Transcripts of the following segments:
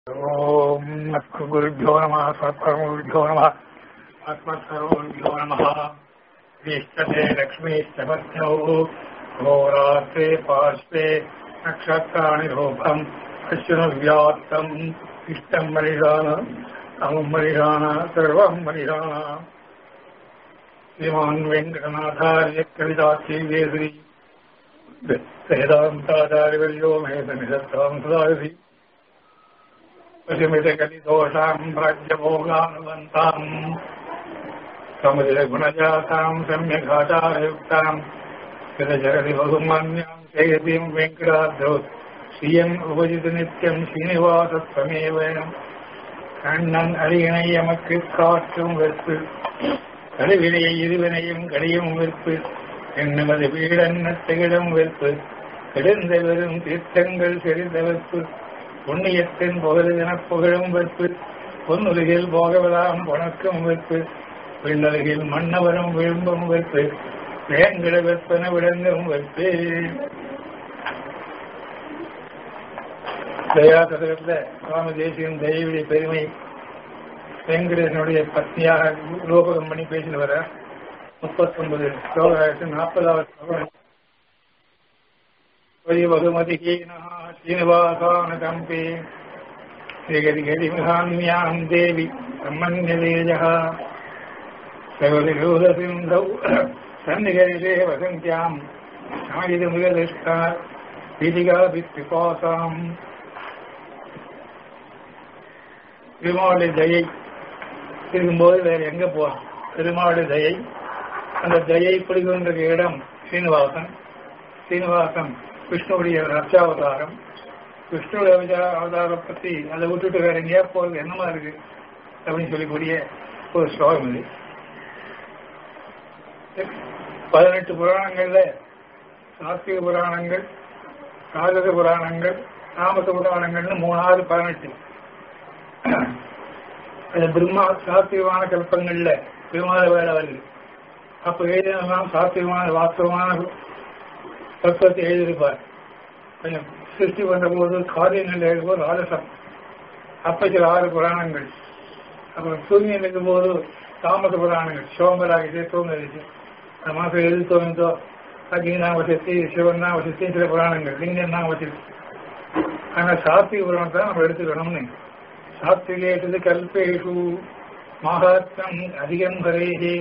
ఓం గురుభ్యో నమ సత్పరమగురుభ్యో నమ ఆత్మస్వరూభ్యో నమ వీష్టతే లక్ష్మీష్టపత్నౌ ఘోరాత్రే పార్శ్వే నక్షత్రాణి రూపం అశ్వనువ్యాప్తం ఇష్టం మరిహాన తమం మరిహాన సర్వం మరిహాన శ్రీమాన్ వెంకటనాథార్య కవితాశ్రీవేశ్వరి వేదాంతాచార్యవర్యో మేధనిషత్తాం సదాసి पशुमितकलिदोषाम् राज्यभोगानुबन्ताम् समुदिरगुणजाताम् सम्यगाचारयुक्ताम् कृतजगति बहुमान्याम् जयतीम् वेङ्कटाद्रौ श्रियम् उपजितु नित्यम् श्रीनिवासत्वमेव கண்ணன் அரியணை எமக்கு காற்றும் வெறுப்பு கருவினையை இருவினையும் கடியும் வெறுப்பு எண்ணுமது வீடன்ன திகழும் வெறுப்பு கெடுந்த வெறும் தீர்த்தங்கள் செறிந்த வெறுப்பு புண்ணியத்தின் புகழுதென புகழும் வெற்பு பொன்னுலகில் போகவதாம் புணக்கும் வெற்பு விண்ணலகில் மன்னவரும் விழும்பும் வெற்பு வேங்கிட வெப்பன விளங்கும் வெற்பு தயா சதகத்துல சுவாமி தேசியம் தெய்வீடைய பெருமை வெங்கடேசனுடைய பத்னியாக ரூபகம் பண்ணி பேசிட்டு வர முப்பத்தொன்பது ஸ்லோகாயிரத்து நாற்பதாவது वैवगुमतिहीनः श्रीनिवासानकम्पे श्रीगतिगतिमहान्याम् देवि ब्रह्मण्यतेजः सगलिरूदसिन्धौ सन्निगरिषे वसन्त्याम् नायिदमुगदृष्टा पीतिकाभित्रिपासाम् திருமாவளி தயை இருக்கும்போது வேற எங்க போறோம் திருமாவளி தயை அந்த தயை பிடிக்கின்ற இடம் ஸ்ரீனிவாசன் ஸ்ரீனிவாசன் விஷ்ணுவுடைய ரட்சாவதாரம் விஷ்ணுடைய அவதாரம் பத்தி அதை விட்டுட்டு வேற எங்கேயா போறது என்னமா இருக்கு அப்படின்னு சொல்லக்கூடிய ஒரு ஸ்லோகம் இது பதினெட்டு புராணங்கள்ல சாஸ்திக புராணங்கள் ராஜத புராணங்கள் தாமச புராணங்கள்னு மூணாவது பதினெட்டு அது பிரம்மா சாஸ்திகமான கல்பங்கள்ல விமான வேலை வருது அப்ப எழுதினெல்லாம் சாஸ்திகமான வாஸ்தவமான தத்துவத்தை எழுதியிருப்பார் கொஞ்சம் சிருஷ்டி பண்ற போது காரியங்கள் எழுதும்போது ராஜசம் அப்ப சில ஆறு புராணங்கள் அப்புறம் சூரியன் இருக்கும் போது தாமச புராணங்கள் சோம்பராகிட்டு தூங்குறது அந்த மாசம் எது தோணுதோ அக்னிதான் வசதி சிவன் தான் வசதி சில புராணங்கள் லிங்கம் தான் வசதி ஆனா சாத்விக புராணத்தை நம்ம எடுத்துக்கணும்னு சாத்விகேட்டது கல்பேஷு மகாத்மம் அதிகம் கரேகே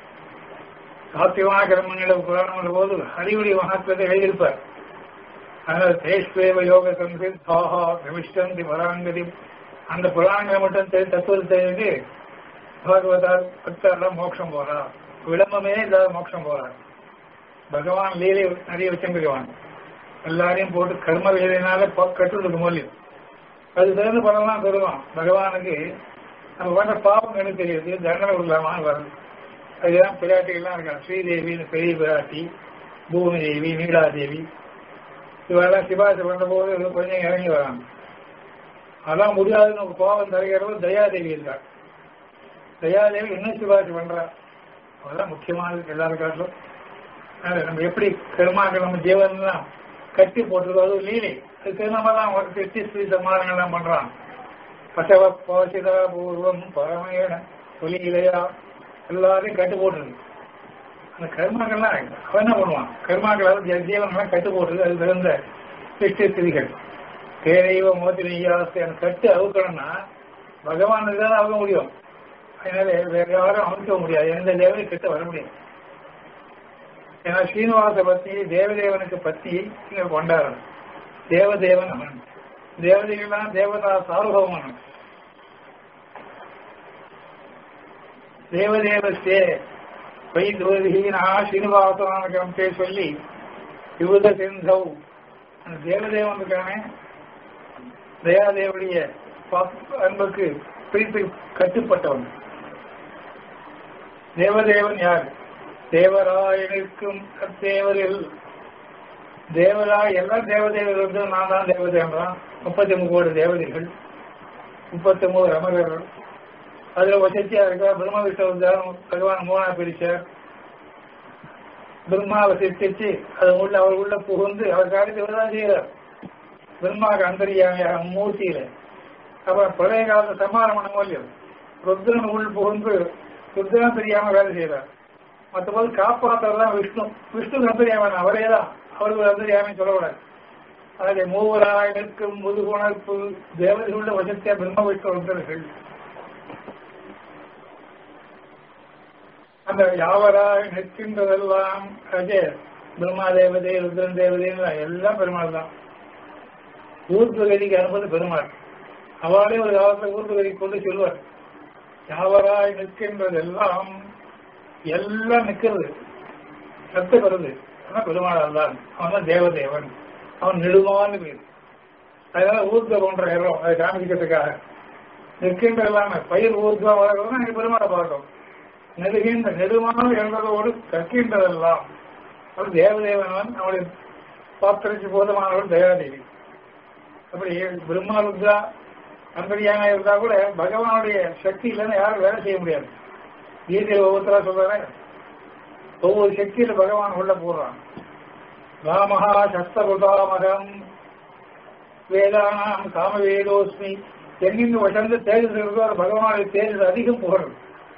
சாத்தியமான கர்மங்களை புராணம் போது ஹரியுடைய மகத்துவத்தை எழுதியிருப்பார் அதனால தேஷ்வேவ யோக சம்சித்தாகா பிரவிஷ்டந்தி பராங்கதி அந்த புராணங்களை மட்டும் தெரிஞ்சு தத்துவத்தை தெரிஞ்சு பகவதால் பக்தர்லாம் மோட்சம் போறா விளம்பமே இல்லாத மோட்சம் போறார் பகவான் லீலை நிறைய வச்சிருக்கான் எல்லாரையும் போட்டு கர்ம வேலையினால கட்டுறதுக்கு மூலியம் அது தெரிந்து பலம்லாம் தருவான் பகவானுக்கு நம்ம பண்ண பாவம் எனக்கு தெரியுது தண்டனை இல்லாமல் வருது அதுதான் பிராட்டிகள்லாம் இருக்காங்க ஸ்ரீதேவி பெரிய பிராட்டி பூமி தேவி நீலாதேவி இவெல்லாம் சிபாசை பண்ற போது கொஞ்சம் இறங்கி வராங்க அதான் முடியாதுன்னு ஒரு கோபம் தருகிறவங்க தயாதேவி இருக்காங்க தயாதேவி என்ன சிபாசை பண்றா அதெல்லாம் முக்கியமானது எல்லாரும் காட்டிலும் நம்ம எப்படி கருமாக்கள் நம்ம ஜீவன்லாம் கட்டி போட்டுருக்கோம் அது லீலை அதுக்கு நம்மலாம் ஒரு திட்டி ஸ்ரீ சமாதானங்கள்லாம் பண்றான் பசவ போசிதா பூர்வம் பரமேன ஒலி இலையா எல்லாரையும் கட்டு போட்டுருது அந்த கர்மாக்கள்லாம் அவன் என்ன பண்ணுவான் கர்மாக்களால் ஜீவனெல்லாம் கட்டு போட்டுருது அது தகுந்த சிஷ்டி ஸ்திதிகள் தேரைவ மோதிரியாஸ்தி அந்த கட்டு அவுக்கணும்னா பகவானுக்கு தான் அவுக்க முடியும் அதனால வேற யாரும் அமைக்க முடியாது எந்த தேவையும் கிட்ட வர முடியாது ஏன்னா ஸ்ரீனிவாச பத்தி தேவதேவனுக்கு பத்தி இங்க கொண்டாடணும் தேவதேவன் அவன் தேவதைகள்லாம் தேவதா சார்வபவன் தேவதேவஸ்தே வைத்வதீனா ஸ்ரீனிவாசனானே சொல்லி யுவத சிந்தௌ அந்த தேவதேவன் இருக்கானே தயாதேவனுடைய அன்புக்கு பிரித்து கட்டுப்பட்டவன் தேவதேவன் யார் தேவராயனுக்கும் தேவரில் தேவராய் எல்லாம் தேவதேவர் வந்து நான் தான் தேவதேவன் முப்பத்தி மூணு கோடி தேவதைகள் முப்பத்தி மூணு ரமகர்கள் அதுல வசதியா இருக்கா பிரம்ம விஷ்ணு பகவான் மூணா பிரிச்சார் பிரம்மாவை சிருஷ்டிச்சு அது உள்ள அவர் உள்ள புகுந்து அவர் காரியத்தை தான் செய்யறார் பிரம்மாவுக்கு அந்தரியாமையாக மூர்த்தியில அப்புறம் பழைய காலத்து சம்மானம் பண்ண இல்லையோ ருத்ரன் உள் புகுந்து ருத்ரன் தெரியாம வேலை செய்யறார் மற்றபோது காப்பாற்றவர் தான் விஷ்ணு விஷ்ணு அந்தரியாமன் அவரே தான் அவருக்கு அந்தரியாமே சொல்லக்கூடாது அதிலே மூவராய் நிற்கும் முதுகுணர்ப்பு தேவதைகளுள்ள வசத்திய பிரம்ம விஷ்ணு ருத்ரர்கள் அந்த யாவராய் நிற்கின்றதெல்லாம் அஜே பிரம்மா தேவதை ருத்ரன் தேவதை எல்லாம் பெருமாள் தான் ஊர்துகதிக்கு அனுப்பது பெருமாள் அவளே ஒரு காலத்தில் ஊர்துகதி கொண்டு சொல்வார் யாவராய் நிற்கின்றதெல்லாம் எல்லாம் நிற்கிறது சத்து வருது ஆனா பெருமாள் தான் அவன் தான் தேவதேவன் அவன் நெடுமான்னு பேர் அதனால ஊர்த போன்ற இடம் அதை காமிக்கிறதுக்காக நிற்கின்ற எல்லாமே பயிர் ஊர்துவா வளர்க்கணும் எனக்கு பெருமாளை பார்க்கணும் நெருகின்ற நெடுமானம் என்பதோடு கற்கின்றதெல்லாம் அவர் தேவதேவனவன் அவனுடைய பாத்திரக்கு போதமானவன் தயாதேவி அப்படி பிரம்மா ருத்ரா அந்தரியாக இருந்தா கூட பகவானுடைய சக்தி இல்லைன்னு யாரும் வேலை செய்ய முடியாது கீதையில் ஒவ்வொருத்தரா சொல்றாரு ஒவ்வொரு சக்தியில பகவான் உள்ள போடுறான் ராமஹா சஸ்தபுதாமகம் வேதானாம் காமவேதோஸ்மி எங்கிருந்து வசந்து தேஜஸ் இருக்கோ அது பகவானுடைய தேஜஸ் அதிகம் புகழும்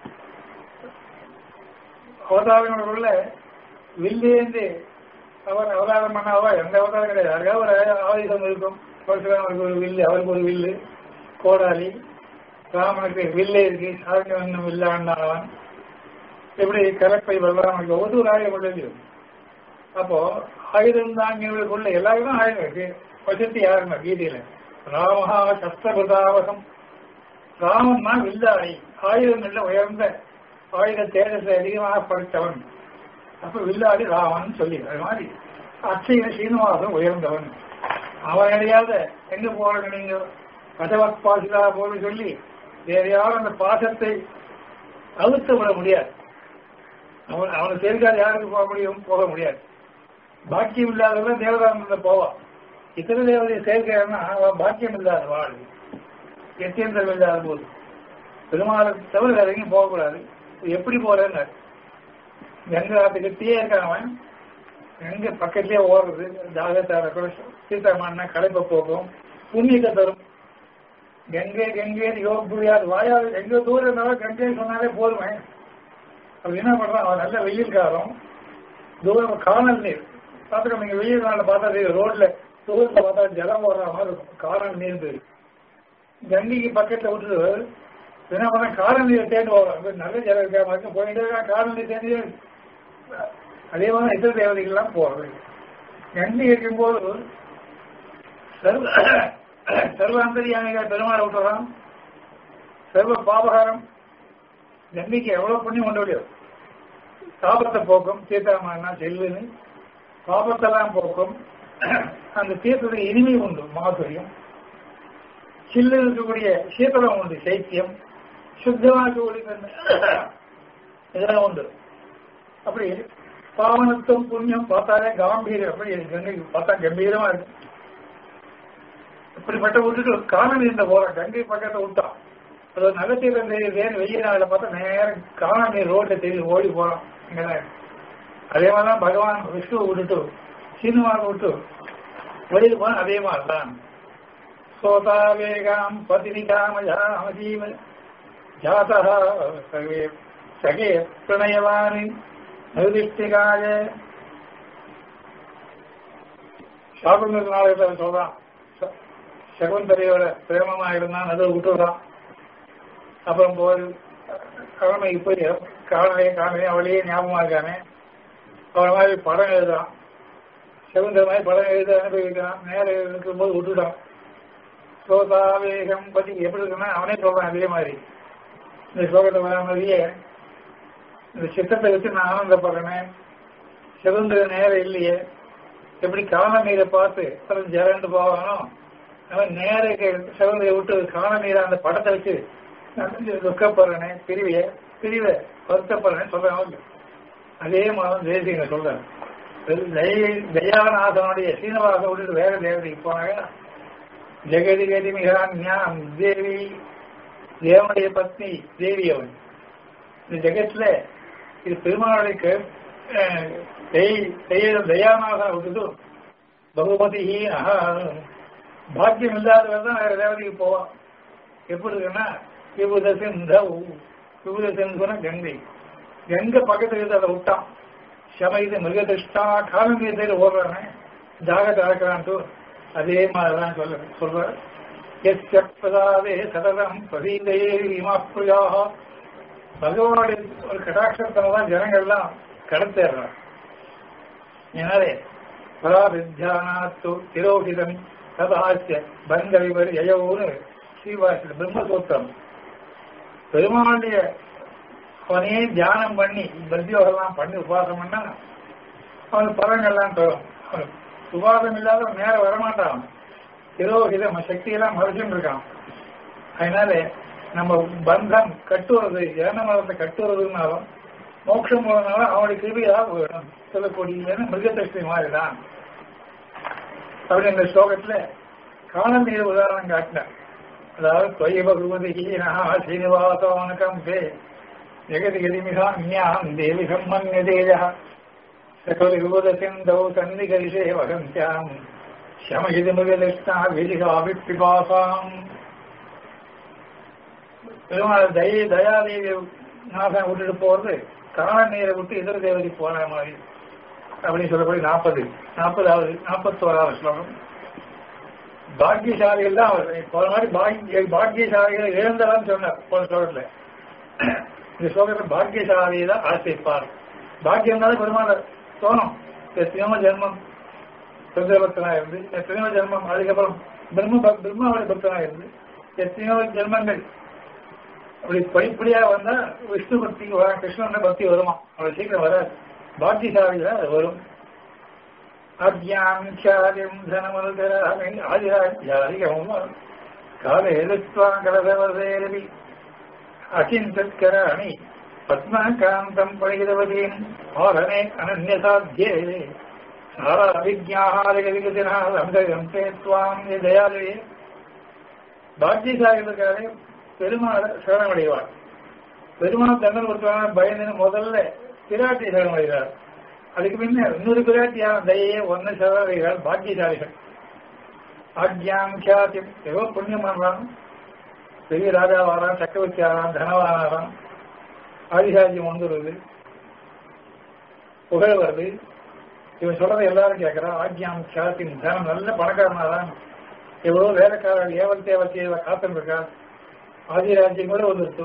அவதாரங்களுக்குள்ள வில்லேந்து அவர் அவதாரம் பண்ணாவா எந்த அவதாரம் கிடையாது அதுக்காக ஒரு ஆயுதம் இருக்கும் பரசுராமருக்கு ஒரு வில்லு அவருக்கு ஒரு வில்லு கோடாலி ராமனுக்கு வில்லே இருக்கு சாரங்க வில்ல ஆண்டான் எப்படி கலப்பை பலராமனுக்கு ஒவ்வொரு ஆயுதம் கொண்டு அப்போ ஆயுதம் தாங்கியவர்களுக்குள்ள எல்லாருக்கும் ஆயுதம் இருக்கு வசதி யாருன்னா கீதையில ராமஹா சஸ்திரபுதாவகம் ராமன் தான் வில்லாளி ஆயுதங்கள்ல உயர்ந்த ஆயுத தேஜஸை அதிகமாக படைத்தவன் அப்ப வில்லாளி ராமன் சொல்லி அது மாதிரி அச்சைய சீனிவாசன் உயர்ந்தவன் அவன் அடையாத எங்க போறாங்க நீங்க கதவத் பாசிதா போல சொல்லி வேற யாரும் அந்த பாசத்தை அழுத்த விட முடியாது அவன் அவனை சேர்க்காத யாருக்கு போக முடியும் போக முடியாது பாக்கியம் இல்லாதவன் தேவதானந்த போவான் இத்தனை தேவதையை சேர்க்கிறான்னா அவன் பாக்கியம் இல்லாத வாழ் எத்தியந்திரம் இல்லாத போது பெருமாளை தவிர வேற எங்கேயும் போகக்கூடாது எப்படி போறேன்னு கங்கை ஆத்துக்கிட்டே இருக்கான் அவன் எங்க பக்கத்துலயே ஓடுறது தாகத்தார கூட சீதாமானா களைப்ப போகும் புண்ணியத்தை தரும் கங்கை கங்கை யோகியாது வாயாவது எங்க தூரம் இருந்தாலும் கங்கை சொன்னாலே போதுமே அப்படி என்ன பண்றான் அவன் நல்ல வெயில் காலம் தூரம் காணல் நீர் பார்த்துக்கோ நீங்க வெயில் நாளில் பார்த்தா தெரியும் ரோட்ல தூரத்துல பார்த்தா ஜலம் ஓடுற மாதிரி இருக்கும் காணல் நீர் தெரியும் கங்கைக்கு பக்கத்துல விட்டுட்டு என்ன பண்ண காரணம் நீர் தேர்ந்து போகிறோம் நல்ல ஜலம் இருக்கா மாதிரி போயிட்டு இருக்கா காரணம் நீர் தேர்ந்து அதே மாதிரி இதர தேவதைகள்லாம் போறது கங்கை இருக்கும்போது சர்வ சர்வாந்தரியாமிக பெருமாள் விட்டுறான் சர்வ பாபகாரம் கங்கைக்கு எவ்வளவு புண்ணியம் கொண்டு முடியும் சாபத்தை போக்கும் சீதாமானா செல்லுன்னு பாபத்தெல்லாம் போக்கும் அந்த தீர்த்தத்துக்கு இனிமை உண்டு மாதுரியம் சில்லு இருக்கக்கூடிய சீத்தலம் உண்டு சைத்தியம் சுத்தமாக இருக்கக்கூடிய இதெல்லாம் உண்டு அப்படி பாவனத்துவம் புண்ணியம் பார்த்தாலே காம்பீரம் அப்படி கங்கைக்கு பார்த்தா கம்பீரமா இருக்கு இப்படிப்பட்ட விட்டுட்டு காணல் இருந்த போற கங்கை பக்கத்தை விட்டான் அது நகத்தீரம் தெரியுது வெயில் நாளில் பார்த்தா நேரம் காணல் நீர் ரோட்ல தெரியுது ஓடி போறோம் இங்கதான் அதே மாதிரிதான் பகவான் விஷ்ணுவை விட்டுட்டு சீனுவாக விட்டு வெளியில் போன அதே மாதிரிதான் சோதாவேகாம் பதினிகாமஜாமஜீவ ஜாதா சகே சகே பிரணயவானி நிர்திஷ்டிகாய சாகுந்த நாளையில் சொல்றான் சகுந்தரையோட பிரேமமா இருந்தான் அதை விட்டுறான் அப்புறம் போய் கிழமைக்கு போய் காலையே காலையே அவளையே ஞாபகமா இருக்கானே அவளை மாதிரி படம் எழுதுறான் சகுந்தர மாதிரி படம் எழுத அனுபவிக்கிறான் நேரம் இருக்கும்போது விட்டுட்டான் சோதாவேகம் பத்தி எப்படி இருக்குன்னா அவனே சொல்றான் அதே மாதிரி இந்த ஸ்லோகத்தை வர மாதிரியே இந்த சித்தத்தை வச்சு நான் ஆனந்தப்படுறேன் சிறந்த நேரம் இல்லையே எப்படி கால நீரை பார்த்து அப்புறம் ஜரண்டு போவானோ அவன் நேர சிறந்தையை விட்டு கால நீரை அந்த படத்தை வச்சு துக்கப்படுறேனே பிரிவிய பிரிவ வருத்தப்படுறேன்னு சொல்றேன் அதே மாதிரி தேசியங்க சொல்றேன் தயாநாதனுடைய சீனவாச விட்டுட்டு வேற தேவதைக்கு போனாங்க ஜெகதி கதி மிகான் தேவி தேவனுடைய பத்னி தேவி அவன் இந்த ஜெகத்துல இது பெருமாளுக்கு தயாநாதனை விட்டுட்டு பகுபதி பாக்கியம் இல்லாதவர் தான் வேற தேவதைக்கு போவான் எப்படி இருக்குன்னா விபுத சிந்தவு விபுத சிந்துனா கங்கை கங்கை பக்கத்துல இருந்து அதை விட்டான் சம இது மிருகதிஷ்டா காலங்கீதையில ஓடுறானே ஜாகத்தை அடக்கிறான்ட்டு அதே மாதிரிதான் சொல்ல சொல்ற எஸ்யப்பதாவே சததம் பிரதீதையே இமாப்பிரியாக பகவானுடைய ஒரு கடாட்சத்தினால்தான் ஜனங்கள்லாம் கடத்தேறாங்க எனவே பராபித்தியானாத்து திரோகிதம் ததாசிய பங்க விபரி யயோன்னு ஸ்ரீவாசி பிரம்மசூத்திரம் பெருமாளுடைய அவனையே தியானம் பண்ணி பத்தியோகெல்லாம் பண்ணி உபாசம் பண்ணா அவனுக்கு பலங்கள்லாம் தரும் அவனுக்கு உபாசம் இல்லாத மேல வரமாட்டான் திரோகிதம் சக்தியெல்லாம் மறைச்சுட்டு இருக்கான் அதனால நம்ம பந்தம் கட்டுறது ஏன மரத்தை கட்டுறதுனாலும் மோட்சம் போறதுனால அவனுடைய கிருபியாக வேணும் சொல்லக்கூடிய மிருகதஷ்டி மாதிரிதான் அப்படி இந்த ஸ்லோகத்துல காணல் நீர் உதாரணம் காட்டினார் அதாவது தொய்ய பகுவதி சீனிவாசவனுக்கம் தே ஜெகதி கதிமிகாம் ஞாம் தேவி சம்மன்யதேய சகல விபுதசிந்தௌ சன்னிகரிஷே வகந்தியாம் சமகிதி மிருகதிஷ்டா விதிகாவி பிபாசாம் பெருமாள் தய தயாதேவி நாசம் விட்டுட்டு போறது காண நீரை விட்டு இதர தேவதை போன மாதிரி அப்படின்னு சொல்லப்படி நாற்பது நாற்பதாவது நாற்பத்தோராவது ஸ்லோகம் பாக்கியசாலிகள் தான் அவர் போன மாதிரி பாக்கிய பாக்கியசாலிகளை இழந்தலாம் சொன்னார் போன ஸ்லோகத்துல இந்த ஸ்லோகத்தில் பாக்கியசாலியை தான் ஆசைப்பார் பாக்கியம் தான் பெருமாள் தோணும் எத்தனையோ ஜென்மம் சுந்தர பக்தனா இருந்து எத்தனையோ ஜென்மம் அதுக்கப்புறம் பிரம்ம பக்- பிரம்மாவுடைய பக்தனா இருந்து எத்தனையோ ஜென்மங்கள் அப்படி படிப்படியா வந்தா விஷ்ணு பக்தி வரும் கிருஷ்ணன் பக்தி வருமா அவ்வளவு சீக்கிரம் வராது பாக்கியசாலியில அது வரும் அத்தியாமிச்சாரியம் தனமனுதராமி ஆதிராஜ்யாதிகமும் கால எதிர்த்வா கலதவதேரவி அச்சிந்தத்கராணி பத்மகாந்தம் பழிதவதீம் ஆரணே அனன்யசாத்தியே சாரா அவிஜாஹாரிகதிகதினாம் தேத்வாம் தயாலே பாக்கியசாலிகளுக்காக பெருமாள் சரணமடைவார் பெருமாள் தண்டனை கொடுத்தாங்க பயந்து முதல்ல பிராட்டி சரணமடைகிறார் அதுக்கு முன்ன இன்னொரு பிராட்டியான தயையே ஒன்னு சரணடைகிறார் பாக்கியசாலிகள் ஆக்யாம் கியாத்தியம் ஏதோ புண்ணியம் பண்றான் பெரிய ராஜாவாரான் சக்கரவர்த்தி ஆறான் தனவானாரான் ஆதிசாஜியம் வந்துடுது புகழ் வருது இவன் சொல்றதை எல்லாரும் கேட்கறான் ஆக்யாம் கியாத்தியம் தனம் நல்ல பணக்காரனாதான் எவ்வளவு வேலைக்காரர் ஏவல் தேவல் செய்வ காத்துட்டு இருக்கா ஆதிராஜ்யம் கூட வந்துருச்சு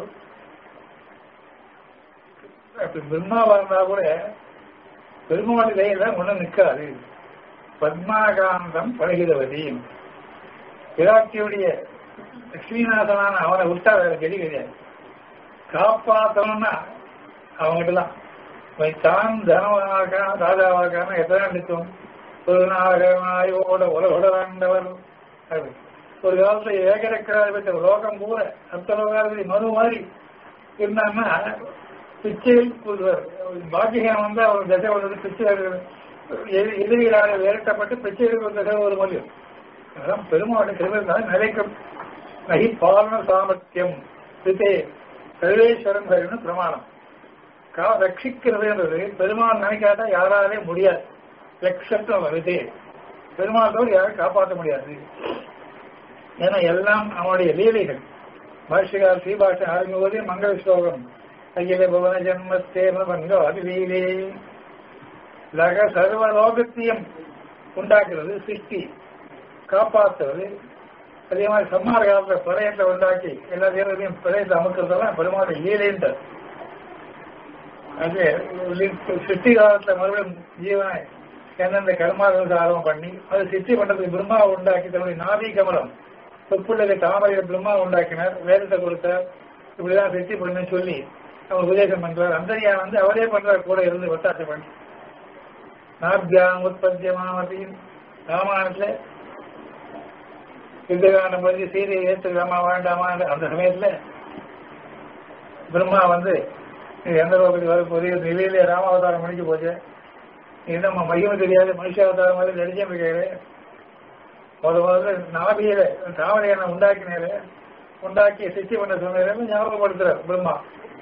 அப்படி பிரம்மாவா இருந்தா கூட பெருமாள் கையில ஒண்ணும் நிக்காது பத்மாகாந்தம் பழகிறவதியும் பிராட்டியுடைய லட்சுமிநாதனான அவனை விட்டா வேற கெடி கிடையாது காப்பாத்தணும்னா அவங்ககிட்டலாம் தான் தனவனாக்கான ராஜாவாக்கான எத்தனை நிற்கும் ஒரு நாகமாயோட உலகோட வாழ்ந்தவர் அப்படி. ஒரு காலத்துல ஏகரக்கிராதிபத்த லோகம் கூட அத்தலோகாதிபதி மனு மாதிரி இருந்தாங்கன்னா பிச்சையில் புதுவர் பாக்கியம் வந்து அவர் தசை வந்து பிச்சை எதிரி- எதிரிகளாக விரட்டப்பட்டு பிச்சையில் ஒரு தசை ஒரு மொழியும் அதான் பெருமாளுடைய கிருமிருந்தால் நிலைக்கும் நகி பாலன சாமர்த்தியம் சிதே சர்வேஸ்வரன் ஹரின்னு பிரமாணம் கா ரட்சிக்கிறதுன்றது பெருமாள் நினைக்காட்டா யாராலே முடியாது லட்சத்துவம் வருது பெருமாளோடு யாரும் காப்பாற்ற முடியாது ஏன்னா எல்லாம் அவனுடைய லீலைகள் பாஷ்யகார் ஸ்ரீபாஷன் ஆரம்பிப்பதே மங்கள ஸ்லோகம் அகில புவன ஜன்மஸ்தேம பங்க அதிலீலே லக சர்வ லோகத்தையும் உண்டாக்குறது சிருஷ்டி காப்பாற்றுறது அதே மாதிரி சம்மார காலத்துல பிரளயத்தை உண்டாக்கி எல்லா தேவதையும் பிரளயத்தை அமுக்கிறதெல்லாம் பெருமாளுடைய லீலைன்ற அது சிருஷ்டி காலத்துல மறுபடியும் ஜீவனை எந்தெந்த கர்மாக்களுக்கு ஆரம்பம் பண்ணி அது சிருஷ்டி பண்றதுக்கு பிரம்மா உண்டாக்கி தன்னுடைய நாதி கமலம் தொப்புள்ளதை தாமரை பிரம்மா உண்டாக்கினார் வேதத்தை கொடுத்தார் இப்படிதான் சிருஷ்டி பண்ணுன்னு சொல்லி அவர் உபதேசம் பண்றார் அந்தரியா வந்து அவரே பண்றார் கூட இருந்து ஒத்தாசை பண்ணி நாபியாம் உற்பத்தியமாவதியும் ராமாயணத்துல யுத்தகாண்டம் பண்ணி சீதையை ஏற்றுக்கலாமா வேண்டாமா அந்த சமயத்துல பிரம்மா வந்து இது எந்த லோகத்துக்கு வர போது நிலையிலே ராமாவதாரம் முடிஞ்சு போச்சு இது நம்ம மகிமை தெரியாது மனுஷாவதாரம் மாதிரி நடிச்சே இருக்கிறது முத முதல்ல நாபியில தாவரையனை உண்டாக்கினாரு உண்டாக்கி சித்தி பண்ண சொன்னதுன்னு ஞாபகப்படுத்துறார் பிரம்மா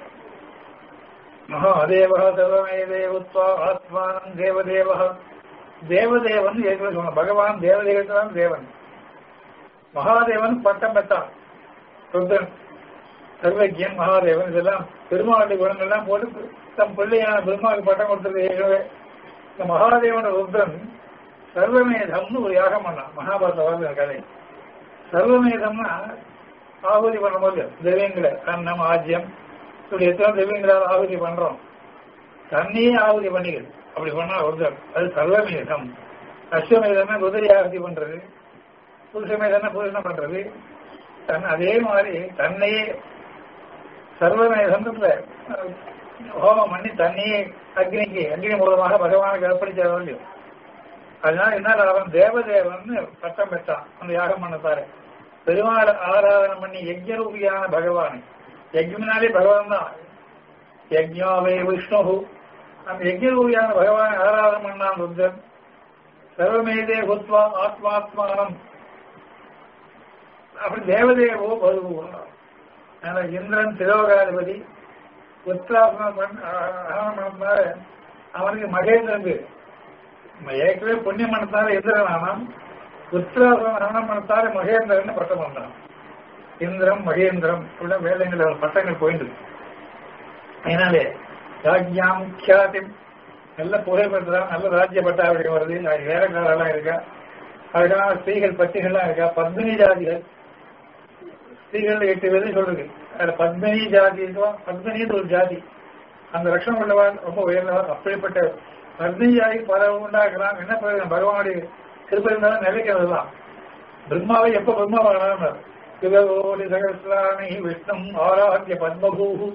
மகாதேவ சர்வமே தேவத்வா ஆத்மானம் தேவதேவ தேவதேவன் ஏற்கனவே சொன்ன பகவான் தேவதேவத்தான் தேவன் மகாதேவன் பட்டம் பெற்றான் ருத்ரன் சர்வஜன் மகாதேவன் இதெல்லாம் பெருமாளுடைய குணங்கள்லாம் போட்டு தம் பிள்ளையான பெருமாளுக்கு பட்டம் கொடுத்தது ஏற்கனவே இந்த மகாதேவன ருத்ரன் சர்வமேதம்னு ஒரு யாகம் பண்ணான் மகாபாரத வாழ்ந்த கதை சர்வமேதம்னா ஆகுதி பண்ணும்போது தெய்வங்களை அன்னம் ஆஜ்யம் இப்படி எத்தனை தெய்வங்களால் ஆகுதி பண்றோம் தண்ணியே ஆகுதி பண்ணிக்கிறது அப்படி பண்ணா ருத்ரன் அது சர்வமேதம் அஸ்வமேதம்னா குதிரை ஆகுதி பண்றது புருஷமேதம்னா புருஷனை பண்றது தன் அதே மாதிரி தன்னையே சர்வமேதம்ன்ற ஹோமம் பண்ணி தண்ணியே அக்னிக்கு அக்னி மூலமாக பகவானுக்கு அர்ப்பணிச்சார் இல்லையோ அதனால என்ன அவன் தேவதேவன் பட்டம் பெற்றான் அந்த யாகம் பண்ணத்தாரு பெருமாள் ஆராதனை பண்ணி யஜ்ய ரூபியான பகவான் யஜ்மினாலே பகவான் தான் யஜ்யாவே விஷ்ணு அந்த யஜ்ய ரூபியான பகவான் ஆராதனை பண்ணான் ருத்ரன் சர்வமேதே புத்வா ஆத்மாத்மானம் அப்படி தேவதேவோ பருவம் இந்திரன் திரோகாதிபதி உத்ராசனம் பண்ண அவனுக்கு மகேந்திரன் பேர் ஏற்கனவே புண்ணியம் பண்ணத்தார இந்திரன் ஆனான் உத்ராசனம் ஹரணம் பண்ணத்தார மகேந்திரன் பட்டம் வந்தான் இந்திரம் மகேந்திரம் உள்ள வேதங்கள் பட்டங்கள் போயிட்டு அதனாலே ராஜ்யாம் கியாதி நல்ல புகைப்பட்டுதான் நல்ல ராஜ்ய பட்டாபடி வருது வேலைக்காரெல்லாம் இருக்கா அதுக்கான ஸ்திரீகள் பத்திகள்லாம் இருக்கா பத்மினி ஜாதிகள் ஸ்திரீகள் எட்டு பேரும் சொல்றது அதுல பத்மினி ஜாதி பத்மினின்னு ஒரு ஜாதி அந்த லட்சணம் உள்ளவன் ரொம்ப உயர்ந்தவன் அப்படிப்பட்ட பத்மினி ஜாதி பல உண்டாக்குறான் என்ன பிரயோஜனம் பகவானுடைய கிருப்பை இருந்தாலும் நிலைக்கிறதுதான் பிரம்மாவை எப்ப பிரம்மா வரணும் யுகோடி சகசிராணி விஷ்ணு ஆராத்திய பத்மபூ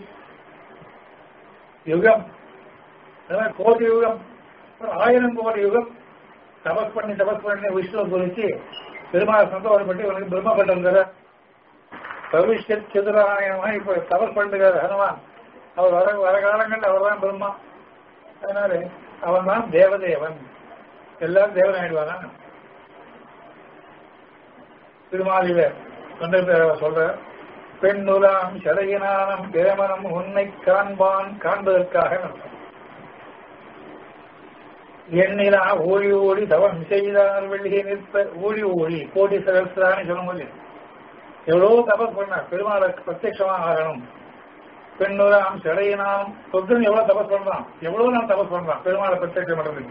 யுகம் அதாவது கோடி யுகம் ஆயிரம் கோடி யுகம் தபஸ் பண்ணி தபஸ் பண்ணி விஷ்ணு குறிச்சு பெருமாள் சந்தோஷப்பட்டு இவனுக்கு பிரம்ம பட்டம் தர பவிஷ்யத் சிதராயணமா இப்ப தபஸ் பண்ணுகிறார் ஹனுமான் அவர் வர வர காலங்கள் அவர் தான் பிரம்மா அதனால அவன் தான் தேவதேவன் எல்லாரும் தேவன் ஆயிடுவாங்க திருமாலில சொந்த சொல்ற பெண்ணுலாம் சடையினானம் பிரமணம் உன்னை காண்பான் காண்பதற்காக நடக்கும் எண்ணிலா ஓடி ஓடி தவம் செய்தார் வெள்ளிகை நிற்ப ஓடி ஓடி கோடி சகசிரான்னு சொல்ல முடியும் எவ்வளவு தபஸ் பண்ணார் பெருமாளை பிரத்யட்சமா ஆகணும் பெண்ணுலாம் சடையினாம் சொத்தன் எவ்வளவு தபஸ் பண்றான் எவ்வளவு நான் தபஸ் பண்றான் பெருமாளை பிரத்யட்சம் பண்றதுக்கு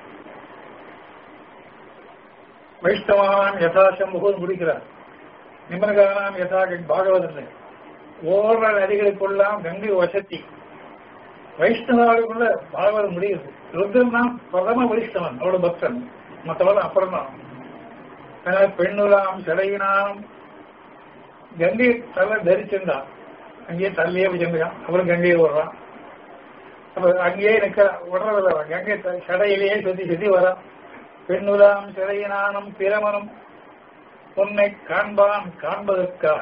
வைஷ்ணவான் யதாசம்புகூர் முடிக்கிறார் நிமனகானாம் யதா பாகவதன் ஓர நதிகளுக்குள்ளாம் கங்கை வசத்தி வைஷ்ணவாவுக்குள்ள பாகவதம் முடியுது ருத்ரன் தான் பிரதம வைஷ்ணவன் அவரோட பக்தன் மற்றவர்கள் அப்புறம் தான் அதனால பெண்ணுலாம் சிலையினாம் கங்கை தலை தரிச்சிருந்தான் அங்கேயே தள்ளியே வச்சிருந்தான் அப்புறம் கங்கையை விடுறான் அப்ப அங்கேயே நிக்க விடுறதில்ல கங்கை சடையிலேயே சுத்தி சுத்தி வரான் பெண்ணுலாம் சிலையினானும் பிரமனும் உன்னை காண்பான் காண்பதற்காக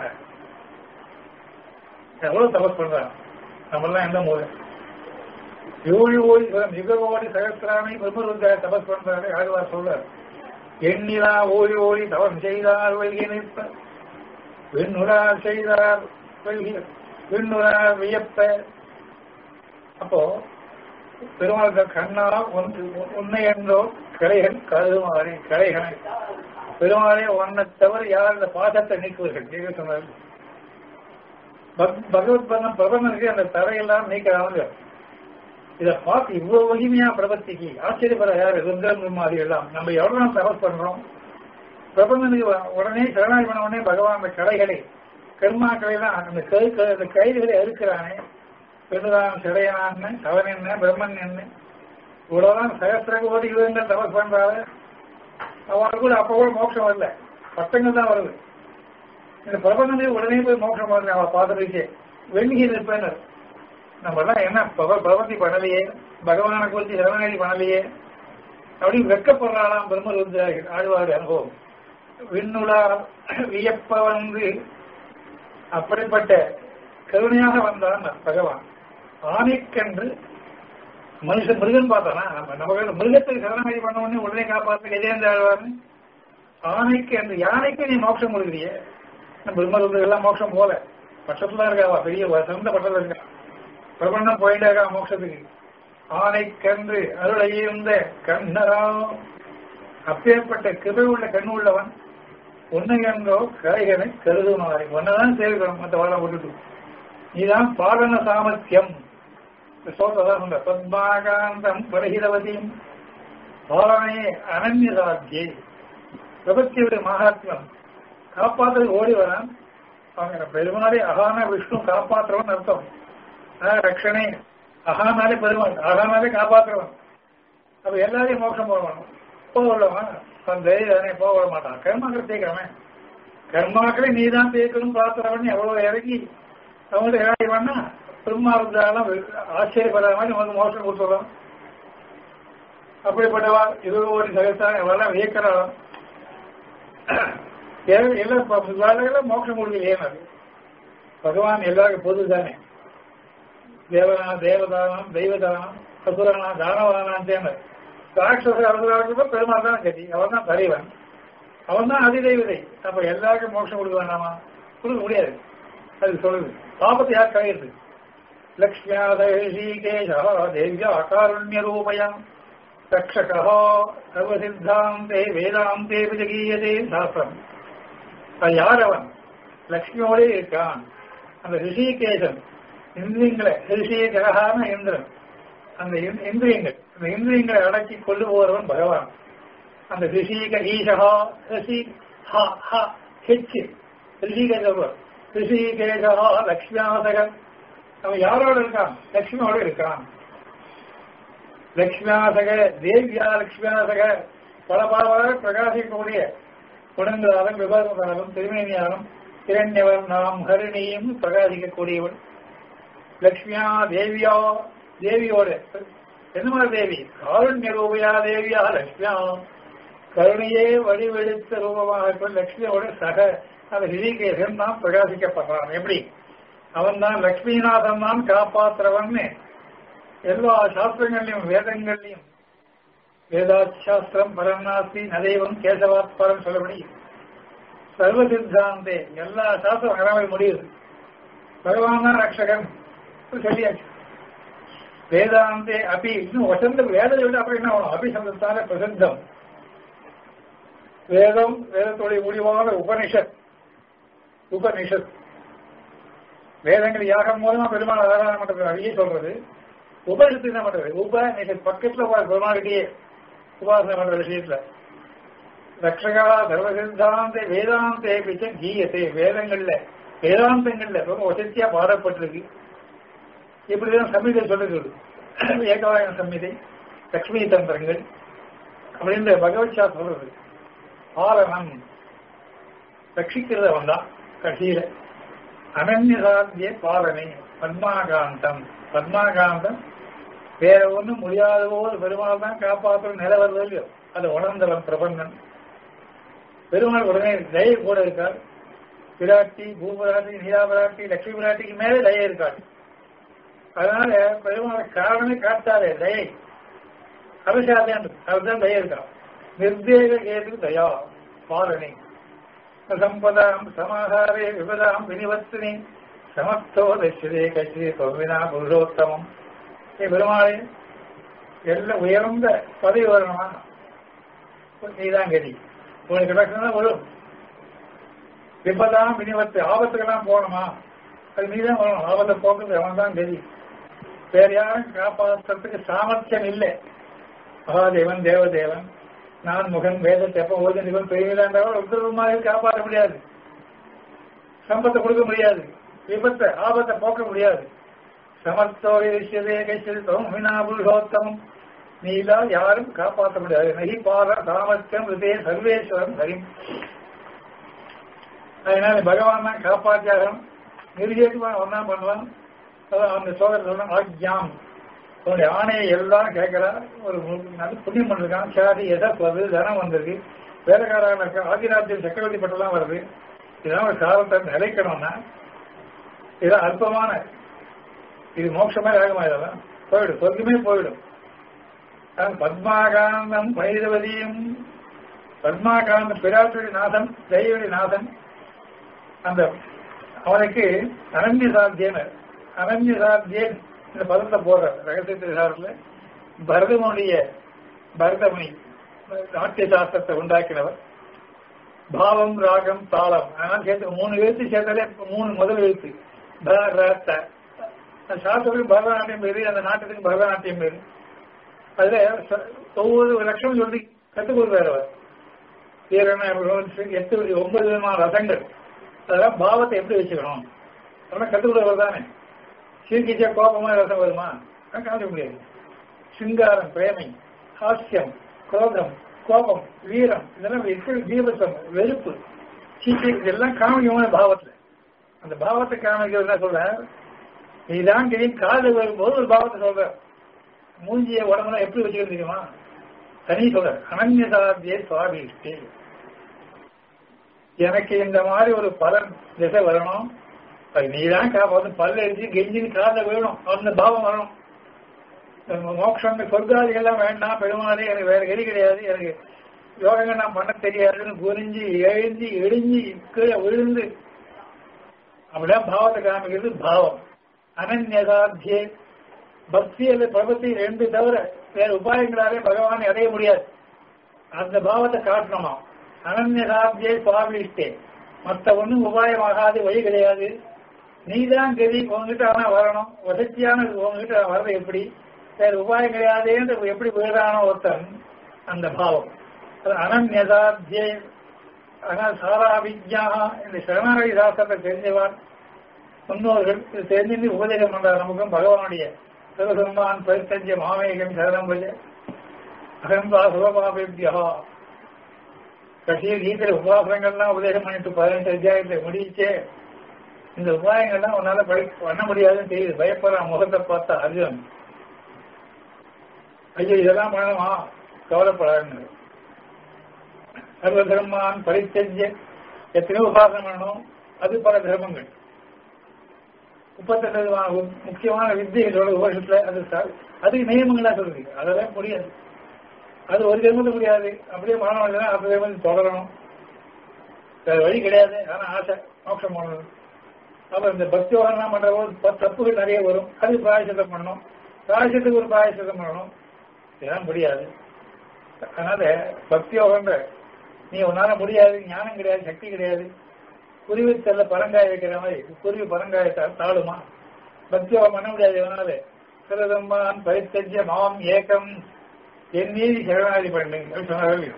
எவ்வளவு தபஸ் பண்றான் நம்மளாம் எந்த மூலம் யோழி ஓடி யுக ஓடி சகசிராமி பிரம்மருந்த தபஸ் பண்றாரு ஆழ்வார் சொல்றார் எண்ணிலா ஓடி ஓடி தவம் செய்தார் வெள்கி நிற்ப விண்ணுறார் செய்தார் வெள்கி விண்ணுறார் வியப்ப அப்போ பெருமாள் கண்ணா ஒன்று உன்னை என்றோ கலைகள் கருதுமாறி கலைகளை பெருமாளே உன்னை தவிர யார் இந்த பாசத்தை நீக்குவர்கள் கேட்க சொன்னார் பகவத் பந்தம் பிரபந்தனுக்கு அந்த தரையெல்லாம் நீக்கிறாங்க இதை பார்த்து இவ்வளவு மகிமையா பிரபத்திக்கு ஆச்சரியப்பட யாரு ருந்திரம் மாதிரி எல்லாம் நம்ம எவ்வளவு நாள் தபஸ் பண்றோம் பிரபந்தனுக்கு உடனே சரணாகி பண்ண உடனே பகவான் அந்த கலைகளை கர்மாக்களை எல்லாம் அந்த கை அந்த கைதுகளை அறுக்கிறானே பெண்ணுதான் சிடையனான்னு அவன் என்ன பிரம்மன் என்ன இவ்வளவுதான் சகசிர கோடி யுகங்கள் தபஸ் பண்றாரு அவனுக்கு கூட அப்ப கூட மோட்சம் வரல பட்டங்கள் தான் வருது இந்த பிரபந்தமே உடனே போய் மோட்சம் வருது அவளை பார்த்துருக்கே வெள்ளிகை நிற்பேன் நம்ம எல்லாம் என்ன பிரபந்தி பண்ணலையே பகவானை குறித்து சரணாகி பண்ணலையே அப்படி வெக்கப்படுறாளாம் பிரம்மருந்தார்கள் ஆழ்வார் அனுபவம் விண்ணுலா வியப்ப வந்து அப்படிப்பட்ட கருணையாக வந்தான் பகவான் ஆணைக்கன்று மனுஷன் மிருகன் பார்த்தானா நம்ம நம்ம மிருகத்துக்கு சரணாகி பண்ண உடனே உடனே காப்பாற்ற கஜேந்திர ஆழ்வார்னு ஆணைக்கு அந்த யானைக்கு நீ மோட்சம் கொடுக்குறிய பிரம்மருந்தர் எல்லாம் மோட்சம் போல பட்சத்துல இருக்காவா பெரிய சிறந்த பட்டத்துல இருக்கா பிரபண்ணம் போயிட்டே இருக்கா மோட்சத்துக்கு ஆணைக்கன்று அருளையிருந்த கண்ணரா அப்பேற்பட்ட கிருபை உள்ள கண் உள்ளவன் உன்னையன்றோ கரைகனை கருதுமாறு ஒன்னதான் சேர்க்கணும் மற்ற வாழ விட்டுட்டு நீதான் பாலன சாமர்த்தியம் சொல்றதான் சொல்ற பத்மாகாந்தம் பரகிரவதியும் பாலனே அனன்ய சாத்தியை பிரபத்தியுடைய மகாத்மியம் காப்பாற்ற ஓடி வரான் அவங்க பெருமாளே அகான விஷ்ணு காப்பாற்றுவன் அர்த்தம் அஹ் ரக்ஷனே அகானாலே பெருமாள் அகானாலே காப்பாற்றுவன் அப்ப எல்லாரையும் மோட்சம் போடுவான் போக விடுவான் அந்த தானே போக விட மாட்டான் கர்மாக்கள் தேய்க்கிறவன் கர்மாக்களை நீ தான் தேய்க்கணும் பார்த்துறவன் எவ்வளவு இறங்கி அவங்கள்ட்ட இறங்கி பண்ணா பெருமா இருந்தாலும் ஆச்சரியப்படாத மாதிரி நமக்கு மோசம் கொடுத்துறோம் அப்படிப்பட்டவா இருபது கோடி சகத்தான் எவ்வளவு வியக்கிறான் எல்லாம் வேலைகளை மோட்சம் கொடுக்கலையே அது பகவான் எல்லாருக்கும் பொது தானே தேவனா தேவதானம் தெய்வதானம் அசுரனா தானவானான் தேனர் ராட்சச அசுராவுக்கு பெருமாள் தான் கதி அவன் தான் தலைவன் அவன் தான் அதிதெய்வதை அப்ப எல்லாருக்கும் மோட்சம் கொடுக்க வேண்டாமா கொடுக்க முடியாது அது சொல்லுது பாபத்தை யார் கலையிறது லக்ஷ்மியாதேஷீகேஷா தேவியா காருண்ய ரூபயா ரக்ஷகா சர்வசித்தாந்தே வேதாந்தே விஜகீயதே சாஸ்திரம் அது யார் அவன் லக்ஷ்மியோடே இருக்கான் அந்த ரிஷிகேசன் இந்திரியங்களை ரிஷிகரகான இந்திரன் அந்த இந்திரியங்கள் அந்த இந்திரியங்களை அடக்கி கொண்டு போறவன் பகவான் அந்த ரிஷிக ஈஷகா ரிஷி ஹா ஹா ஹெச் ரிஷிகேசவர் ரிஷிகேஷா லக்ஷ்மியாசகன் அவன் யாரோட இருக்கான் லக்ஷ்மியோட இருக்கான் லக்ஷ்மியாசக தேவியா லக்ஷ்மியாசக பல பல பிரகாசிக்கக்கூடிய குணங்களாலும் விவாதத்தாலும் திருமேனியாலும் இரண்யவன் நாம் ஹரிணியும் பிரகாசிக்கக்கூடியவன் லக்ஷ்மியா தேவியா தேவியோட என்ன மாதிரி தேவி காருண்ய ரூபையா தேவியா லக்ஷ்மியா கருணையே வடிவெடுத்த ரூபமாக இருப்ப லக்ஷ்மியோட சக அந்த ரிஷிகேசன் தான் பிரகாசிக்கப்படுறான் எப்படி அவன் தான் லக்ஷ்மிநாதன் தான் காப்பாற்றுறவன் எல்லா சாஸ்திரங்கள்லையும் வேதங்கள்லையும் வேதாத் சாஸ்திரம் பரநாஸ்தி நதேவம் கேசவாத் பரம் சொல்லபடி சர்வ சித்தாந்தே எல்லா சாஸ்திரம் அறவை முடியுது பகவான் தான் ரக்ஷகன் சொல்லியாச்சு வேதாந்தே அபி இன்னும் வசந்த வேதத்தை விட அப்புறம் என்ன ஆகணும் அபிசந்தத்தான பிரசித்தம் வேதம் வேதத்துடைய முடிவான உபனிஷத் உபனிஷத் வேதங்கள் யாகம் மூலமா பெருமாள் ஆராதனை பண்றது அதையே சொல்றது உபனிஷத்து என்ன பண்றது உபனிஷத் பக்கத்துல பெருமாளுக்கே உபாசனை பண்ற விஷயத்துல ரக்ஷகா சர்வசித்தாந்த வேதாந்தே பிச்ச கீயத்தை வேதங்கள்ல வேதாந்தங்கள்ல ரொம்ப வசதியா பாடப்பட்டிருக்கு இப்படிதான் சம்மிதை சொல்லுது ஏகவாயன சம்மிதை லக்ஷ்மி தந்திரங்கள் அப்படின்னு பகவத்ஷா சொல்றது பாலனம் ரட்சிக்கிறது அவன் தான் கடைசியில அனன்யசாத்திய பாலனை பத்மாகாந்தம் பத்மாகாந்தம் வேற ஒண்ணும் முடியாத போது பெருமாள் தான் காப்பாற்ற நிலை வருது இல்லையோ அது உணர்ந்தவன் பிரபந்தன் பெருமாள் உடனே தயை கூட இருக்கார் பிராட்டி பூபராட்டி நீலாபராட்டி லட்சுமி பிராட்டிக்கு மேலே தயை இருக்காது அதனால பெருமாள் காரணமே காட்டாதே தயை அபிஷாதம் அதுதான் தயை இருக்கான் நிர்தேக கேது தயா பாலனை சம்பதாம் சமாதாரே விபதாம் வினிவத்தினி சமஸ்தோ தட்சிதே கட்சி தொல்வினா புருஷோத்தமம் ஏ பெருமாளே எல்லாம் உயர்ந்த பதவி வரணுமா நீதான் கதி உனக்கு கிடக்குன்னா வரும் விபதாம் வினிவத்து ஆபத்துக்கெல்லாம் போகணுமா அது நீதான் வரணும் ஆபத்தை போக்குறது அவன் தான் கதி வேற யாரும் காப்பாற்றுறதுக்கு சாமர்த்தியம் இல்லை மகாதேவன் தேவதேவன் நான் முகன் வேதத்தை எப்ப ஓதனிவன் பெரியவிழாண்டவர் உத்தரவுமாக காப்பாற்ற முடியாது சம்பத்தை கொடுக்க முடியாது விபத்தை ஆபத்தை போக்க முடியாது சமர்த்தோ விஷயதே கைச்சரித்தம் வினா புருஷோத்தமம் நீலா யாரும் காப்பாற்ற முடியாது நகி பார சாமர்த்தியம் இதே சர்வேஸ்வரம் ஹரிம் அதனால பகவான் தான் காப்பாற்றியாகணும் நிர்ஜேதுவான் ஒன்னா பண்ணுவான் அதான் அந்த சோதரர் சொன்ன ஆக்யாம் உன்னுடைய ஆணையை எல்லாம் கேட்கிறா ஒரு நல்ல புண்ணியம் பண்ணிருக்கான் சாதி எதற்கு வருது தனம் வந்திருக்கு வேலைக்காரங்க இருக்க ஆதிராஜ்யம் சக்கரவர்த்தி பட்டெல்லாம் வருது இதெல்லாம் ஒரு காலத்தை நிலைக்கணும்னா இதெல்லாம் அல்பமான இது மோட்சமே ஆகுமா இதெல்லாம் போயிடும் சொர்க்கமே போயிடும் பத்மாகாந்தம் பைரவதியும் பத்மாகாந்த பிராட்டுடைய நாதன் தெய்வடி நாதன் அந்த அவனுக்கு அனன்ய சாத்தியன் அனன்ய சாத்தியன் இந்த பதத்தை போடுற ரகசிய சாரத்தில் பரதமுடைய பரதமுனி நாட்டிய சாஸ்திரத்தை உண்டாக்கினவர் பாவம் ராகம் தாளம் அதனால சேர்த்து மூணு எழுத்து சேர்த்தாலே மூணு முதல் எழுத்து ப, ர, த. அந்த சாஸ்திரத்துக்கு பரதநாட்டியம் பேரு அந்த நாட்டத்துக்கு பரதநாட்டியம் பேரு அதுல ச- ஒவ்வொரு லட்சம் சொல்லி கற்றுக் கொடுக்குறாரு அவர் வீரன எட்டு ஒன்பது விதமான ரசங்கள் அதெல்லாம் பாவத்தை எப்படி வச்சுக்கணும் அதெல்லாம் கற்றுக் கொடுக்குறது தானே சீர்கிச்சா கோபமா ரசம் வருமா அதெல்லாம் காமிக்க முடியாது சிங்காரம் பிரேமை ஹாஸ்யம் குரோதம் கோபம் வீரம் இதெல்லாம் எப்படி ஜீவசம் வெறுப்பு சீச்சி இதெல்லாம் காமிக்கமான பாவத்துல அந்த பாவத்தை காமிக்கிறது என்ன சொல்ற நீதான் தெரியும் காது வரும்போது ஒரு பாவத்தை சொல்ற மூஞ்சிய உடம்புலாம் எப்படி வச்சுக்கிறது தெரியுமா தனி சொல்ற அனன்யதாபியே சுவாபிஷ்டி எனக்கு இந்த மாதிரி ஒரு பலன் திசை வரணும் அது நீதான் காப்பாத்து பல்ல அடிச்சு கெஞ்சின்னு கால வேணும் அந்த பாவம் வரணும் இந்த மோட்சம் சொர்க்காதிகள்லாம் வேண்டாம் பெருமாளே எனக்கு வேற கதி கிடையாது எனக்கு யோகங்கள் நான் பண்ண தெரியாதுன்னு புரிஞ்சு எழுந்தி இடிஞ்சு கீழே விழுந்து அப்படிதான் பாவத்தை காமிக்கிறது பாவம் அனன்யதாத்தியே பக்தி அல்லது பிரபத்தி ரெண்டு தவிர வேற உபாயங்களாலே பகவானை அடைய முடியாது அந்த பாவத்தை காட்டணுமா அனன்யதாத்தியே சுவாமிஷ்டே மற்ற ஒண்ணும் உபாயமாகாது வழி கிடையாது நீதான் கதி உங்ககிட்ட ஆனா வரணும் வசதியான உங்ககிட்ட வர்றது எப்படி வேற உபாயம் கிடையாதுன்னு எப்படி விழுறானோ ஒருத்தன் அந்த பாவம் அது அனன்யதாத்தியே ஆனால் சாராபிஜா இந்த சரணாகி சாஸ்திரத்தை தெரிஞ்சவான் முன்னோர்கள் இது தெரிஞ்சு உபதேசம் பண்றார் நமக்கும் பகவானுடைய சிவசம்மான் பரித்தஞ்ச மாமேகம் சரணம் பஜ அகம்பா சுகபாபியா கடைசியில் கீதையில உபாசனங்கள்லாம் உபதேசம் பண்ணிட்டு பதினெட்டு அத்தியாயத்தை முடிச்சே இந்த உபாயங்கள்லாம் உன்னால படி பண்ண முடியாதுன்னு தெரியுது பயப்படுறான் முகத்தை பார்த்தா அர்ஜுன் ஐயோ இதெல்லாம் பண்ணணுமா கவலைப்படாதுன்னு சர்வ தர்மான் பரித்தஞ்ச எத்தனையோ உபாசனம் பண்ணணும் அது பல தர்மங்கள் முப்பத்தெட்டு விதமான உ- முக்கியமான வித்தியங்களோட உபயோகத்துல அது ச- அதுக்கு நியமங்களா சொல்லுது அதெல்லாம் முடியாது அது ஒரு ஜென்மத்துல முடியாது அப்படியே மாணவர்கள் அடுத்த ஜென்மத்தில் தொடரணும் வேற வழி கிடையாது ஆனா ஆசை மோட்சம் பண்ணணும் அப்ப இந்த பக்தி யோகம்லாம் பண்ற போது ப- தப்புகள் நிறைய வரும் அது பிராயசித்தம் பண்ணணும் பிராயசத்துக்கு ஒரு பிராயசித்தம் பண்ணணும் இதெல்லாம் முடியாது அதனால பக்தி யோகன்ற நீ உன்னால முடியாது ஞானம் கிடையாது சக்தி கிடையாது குருவி செல்ல பரங்காய வைக்கிற மாதிரி குருவி பரங்காய தா- தாழுமா பக்தி யோகம் பண்ண முடியாது இவனால சிறதம்பான் பரித்தஜ மாம் ஏகம் என் மீதி சரணாதி பண்ணு அப்படின்னு சொன்னார்கள்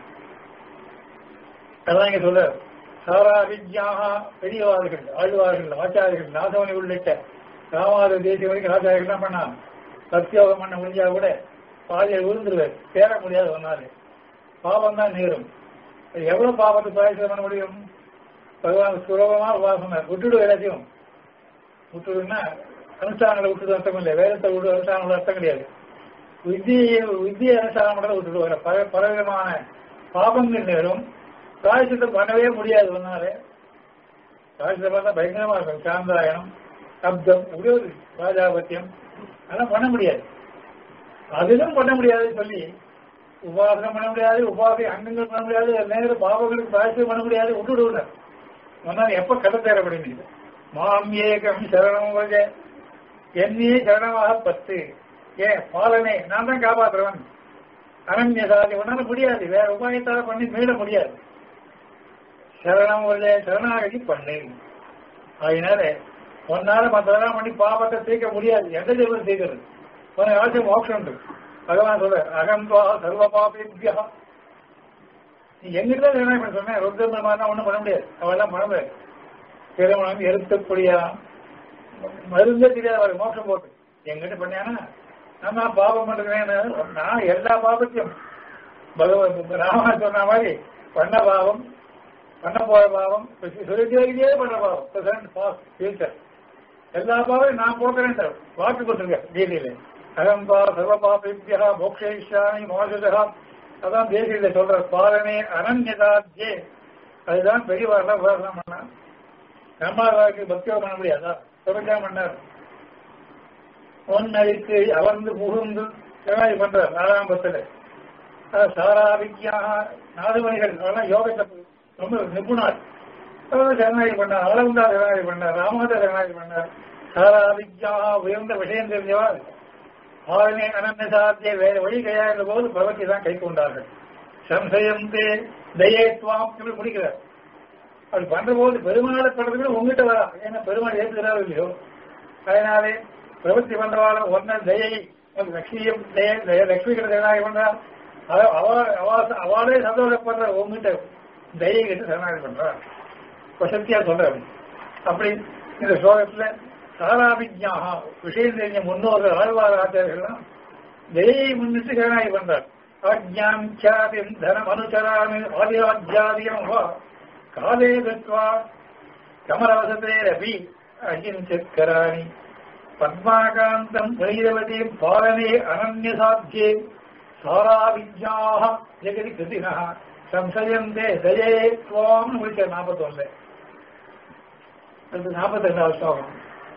அதான் இங்க சொல்ற சாரா வித்யாக பெரியவார்கள் ஆழ்வார்கள் ஆச்சாரியர்கள் நாசவனை உள்ளிட்ட ராமாத தேசிய வரைக்கும் ஆச்சாரியர்கள் என்ன பண்ணான் சத்தியோகம் பண்ண முடிஞ்சா கூட பாதியை விழுந்துருவார் சேர முடியாது ஒன்னாரு பாவம் தான் நேரும் அது எவ்வளவு பாவத்தை பிராயசம் பண்ண முடியும் பகவான் சுலபமா உபாசனர் விட்டுடு எல்லாத்தையும் விட்டுடுன்னா அனுஷ்டானங்களை விட்டுடு அர்த்தம் இல்லை வேதத்தை விட்டு அனுஷ்டானங்களோட அர்த்தம் கிடையாது வித்தியை வித்தியை அனுஷ்டானம் பண்ண விட்டுட்டு வர பல பலவிதமான பாபங்கள் நேரும் பிராயசித்தம் பண்ணவே முடியாது ஒன்னாலே பிராயசித்தம் பார்த்தா பயங்கரமா இருக்கும் சாந்தாயனம் சப்தம் இப்படி ஒரு ராஜாபத்தியம் அதெல்லாம் பண்ண முடியாது அதிலும் பண்ண முடியாதுன்னு சொல்லி உபாசனம் பண்ண முடியாது உபாசை அங்கங்கள் பண்ண முடியாது நேர பாவங்களுக்கு பிராயசித்தம் பண்ண முடியாது விட்டுடு விட ஒன்னால் எப்ப கதை தேரப்படுங்க மாம் ஏகம் சரணம் வக என்னையே சரணமாக பத்து ஏன் பாலனே நான் தான் காப்பாற்றுறவன் அனன்யசாதி உன்னால முடியாது வேற உபாயத்தால பண்ணி மீள முடியாது சரணம் உள்ள சரணாகதி பண்ணு அதனால உன்னால மற்றதெல்லாம் பண்ணி பாபத்தை தீர்க்க முடியாது எந்த ஜென்மம் தீர்க்கிறது உனக்கு ஆசை மோட்சம் உண்டு பகவான் சொல்ற அகம்பா சர்வ பாபியா நீ எங்கிட்ட என்ன பண்ண சொன்னேன் ருத்ர மாதிரி ஒண்ணும் பண்ண முடியாது அவெல்லாம் பண்ண முடியாது திருமணம் எருத்தக்கூடிய மருந்தே தெரியாது அவர் மோட்சம் போட்டு எங்கிட்ட பண்ணியானா நான் தான் பாவம் பண்றேன் நான் எல்லா பாவத்தையும் பகவான் ராமா சொன்ன மாதிரி பண்ண பாவம் பண்ண போற பாவம் சொல்லிட்டே பண்ண பாவம் பிரசன்ட் பாஸ்ட் ஃபியூச்சர் எல்லா பாவம் நான் போக்குறேன் வாக்கு கொடுத்துருக்கேன் கீதையில அகம்பா சர்வ பாபித்யா மோக்ஷேஷாமி மோசதா அதான் தேசியில சொல்ற பாலனே அனன்யதாத்யே அதுதான் பெரியவாரெல்லாம் உபாசனம் பண்ணா நம்மளுக்கு பக்தியோகம் பண்ண முடியாதா தொடர்ச்சியா பண்ணார் ஒன்னடிக்கு அமர்ந்து புகுந்து சிவனாய் பண்றார் நாலாம் பத்துல சாராவித்யாக நாதுமணிகள் அதெல்லாம் யோகத்தை ரொம்ப நிபுணர் சரணாகி பண்ணார் அளவுந்தா சரணாகி பண்ணார் ராமத சரணாகி பண்ணார் சாராவித்யாக உயர்ந்த விஷயம் தெரிஞ்சவாள் ஆளுநை அனந்தசாத்திய வேற வழி கிடையாத போது பகவதி தான் கை கொண்டார்கள் சம்சயம் தே தயே துவாம் இப்படி முடிக்கிறார் அப்படி பண்ற போது பெருமாளை பண்றதுக்கு உங்ககிட்ட வரா ஏன்னா பெருமாள் ஏற்றுக்கிறாரோ இல்லையோ அதனாலே பிரவൃத்தி பண்றவாளும் ஒன்ன தயை லட்சுமியும் தய தய லட்சுமி கிட்ட சரணாகி பண்றா அவ- அவ- அவ- அவளே சந்தோஷப்படுற உங்ககிட்ட தயை கிட்ட சரணாகி பண்றா வசத்தியா சொல்றேன் அப்படி இந்த ஸ்லோகத்துல சாராபிஜாக விஷயம் தெரிஞ்ச முன்னோர்கள் ஆழ்வார் ஆச்சாரியர்கள்லாம் தயையை முன்னிட்டு சரணாகி பண்றார் ஆஜ்ஞாம் சாதிம் தனம் அனுச்சராமி ஆதிராஜ்யாதியம் வா காலே தத்வா கமலவசதேரபி அகிஞ்சத்கராணி பத்மாகாந்தம் வைரவதீம் பாலனே அனன்யசாத்தியே சாராவிஜ்ஞாக ஜெகதி கிருதினா சம்சயந்தே தயே துவாம் முடிச்ச நாற்பத்தொன்னு அது நாற்பத்தெண்டாவது ஸ்லோகம்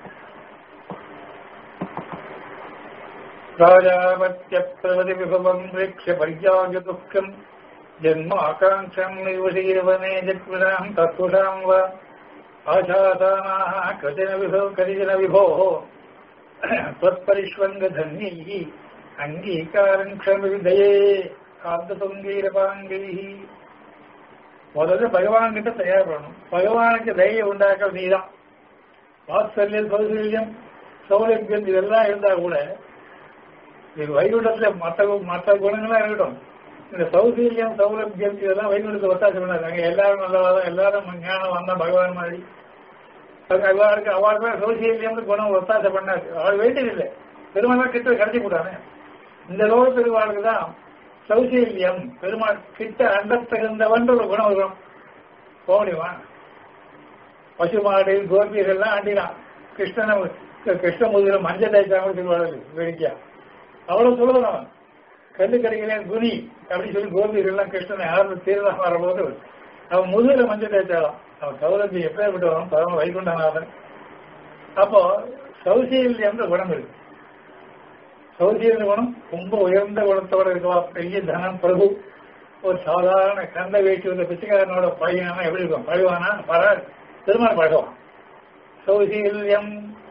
ராஜாபத்திய பிரவதி விபவம் வீக்ஷ பரியாய துக்கம் ஜன்ம ஆகாங்கம் நிர்வசீரவனே ஜக்வினாம் தத்துஷாம் வா ஆசாதானாः கதின விபோ கதின விபோः त्वत्परिष्वङ्गधन्यैः அங்கீகாரம் க்ஷமவிதயே காந்ததுங்கீரபாங்கைः முதல்ல பகவான் கிட்ட தயார் பண்ணணும் பகவானுக்கு தயை உண்டாக்க நீதான் வாத்சல்யம் சௌசல்யம் சௌலபியம் இதெல்லாம் இருந்தா கூட இது வைகுண்டத்துல மற்ற மற்ற குணங்கள்லாம் இருக்கட்டும் இந்த சௌசல்யம் சௌலபியம் இதெல்லாம் வைகுண்டத்தை ஒத்தாசம் பண்ணாங்க எல்லாரும் நல்லவாதான் எல்லாரும் ஞானம் வந்தா பகவான் மாதிரி அது எல்லாருக்கும் அவளுக்கு சௌசல்யம் குணம் ஒத்தாசை பண்ணாது அவள் வேண்டியதில்லை பெருமாள் கிட்ட கிடைச்சி போட்டானே இந்த லோக பெருமாளுக்கு தான் சௌசல்யம் பெருமாள் கிட்ட அண்டத்தகுந்தவன்ற ஒரு குணம் வரும் போடிவா பசுமாடு கோபியர்கள்லாம் ஆண்டினான் கிருஷ்ணனை கிருஷ்ண முதுகில மஞ்சள் தேய்ச்சாங்க சொல்லுவாங்க வேடிக்கையா அவ்வளவு சொல்லுவான் அவன் கல்லு கடைகளேன் குனி அப்படின்னு சொல்லி கோபியர்கள்லாம் கிருஷ்ணனை யாரும் தீர்தான் வரும்போது அவன் முதுகில மஞ்சள் தேய்ச்சாலாம் அவன் சௌரபி எப்பேற்பட்டவன் பரம வைகுண்டநாதன் அப்போ சௌசல்யம் குணம் இருக்கு சௌசல்ய குணம் ரொம்ப உயர்ந்த குணத்தோட இருக்கவா பெரிய தனம் பிரபு ஒரு சாதாரண கந்த வேட்டி வந்த பிச்சைக்காரனோட பழகினா எப்படி இருக்கும் பழகுவானா பர திருமணம் பழகுவான் சௌசல்யம்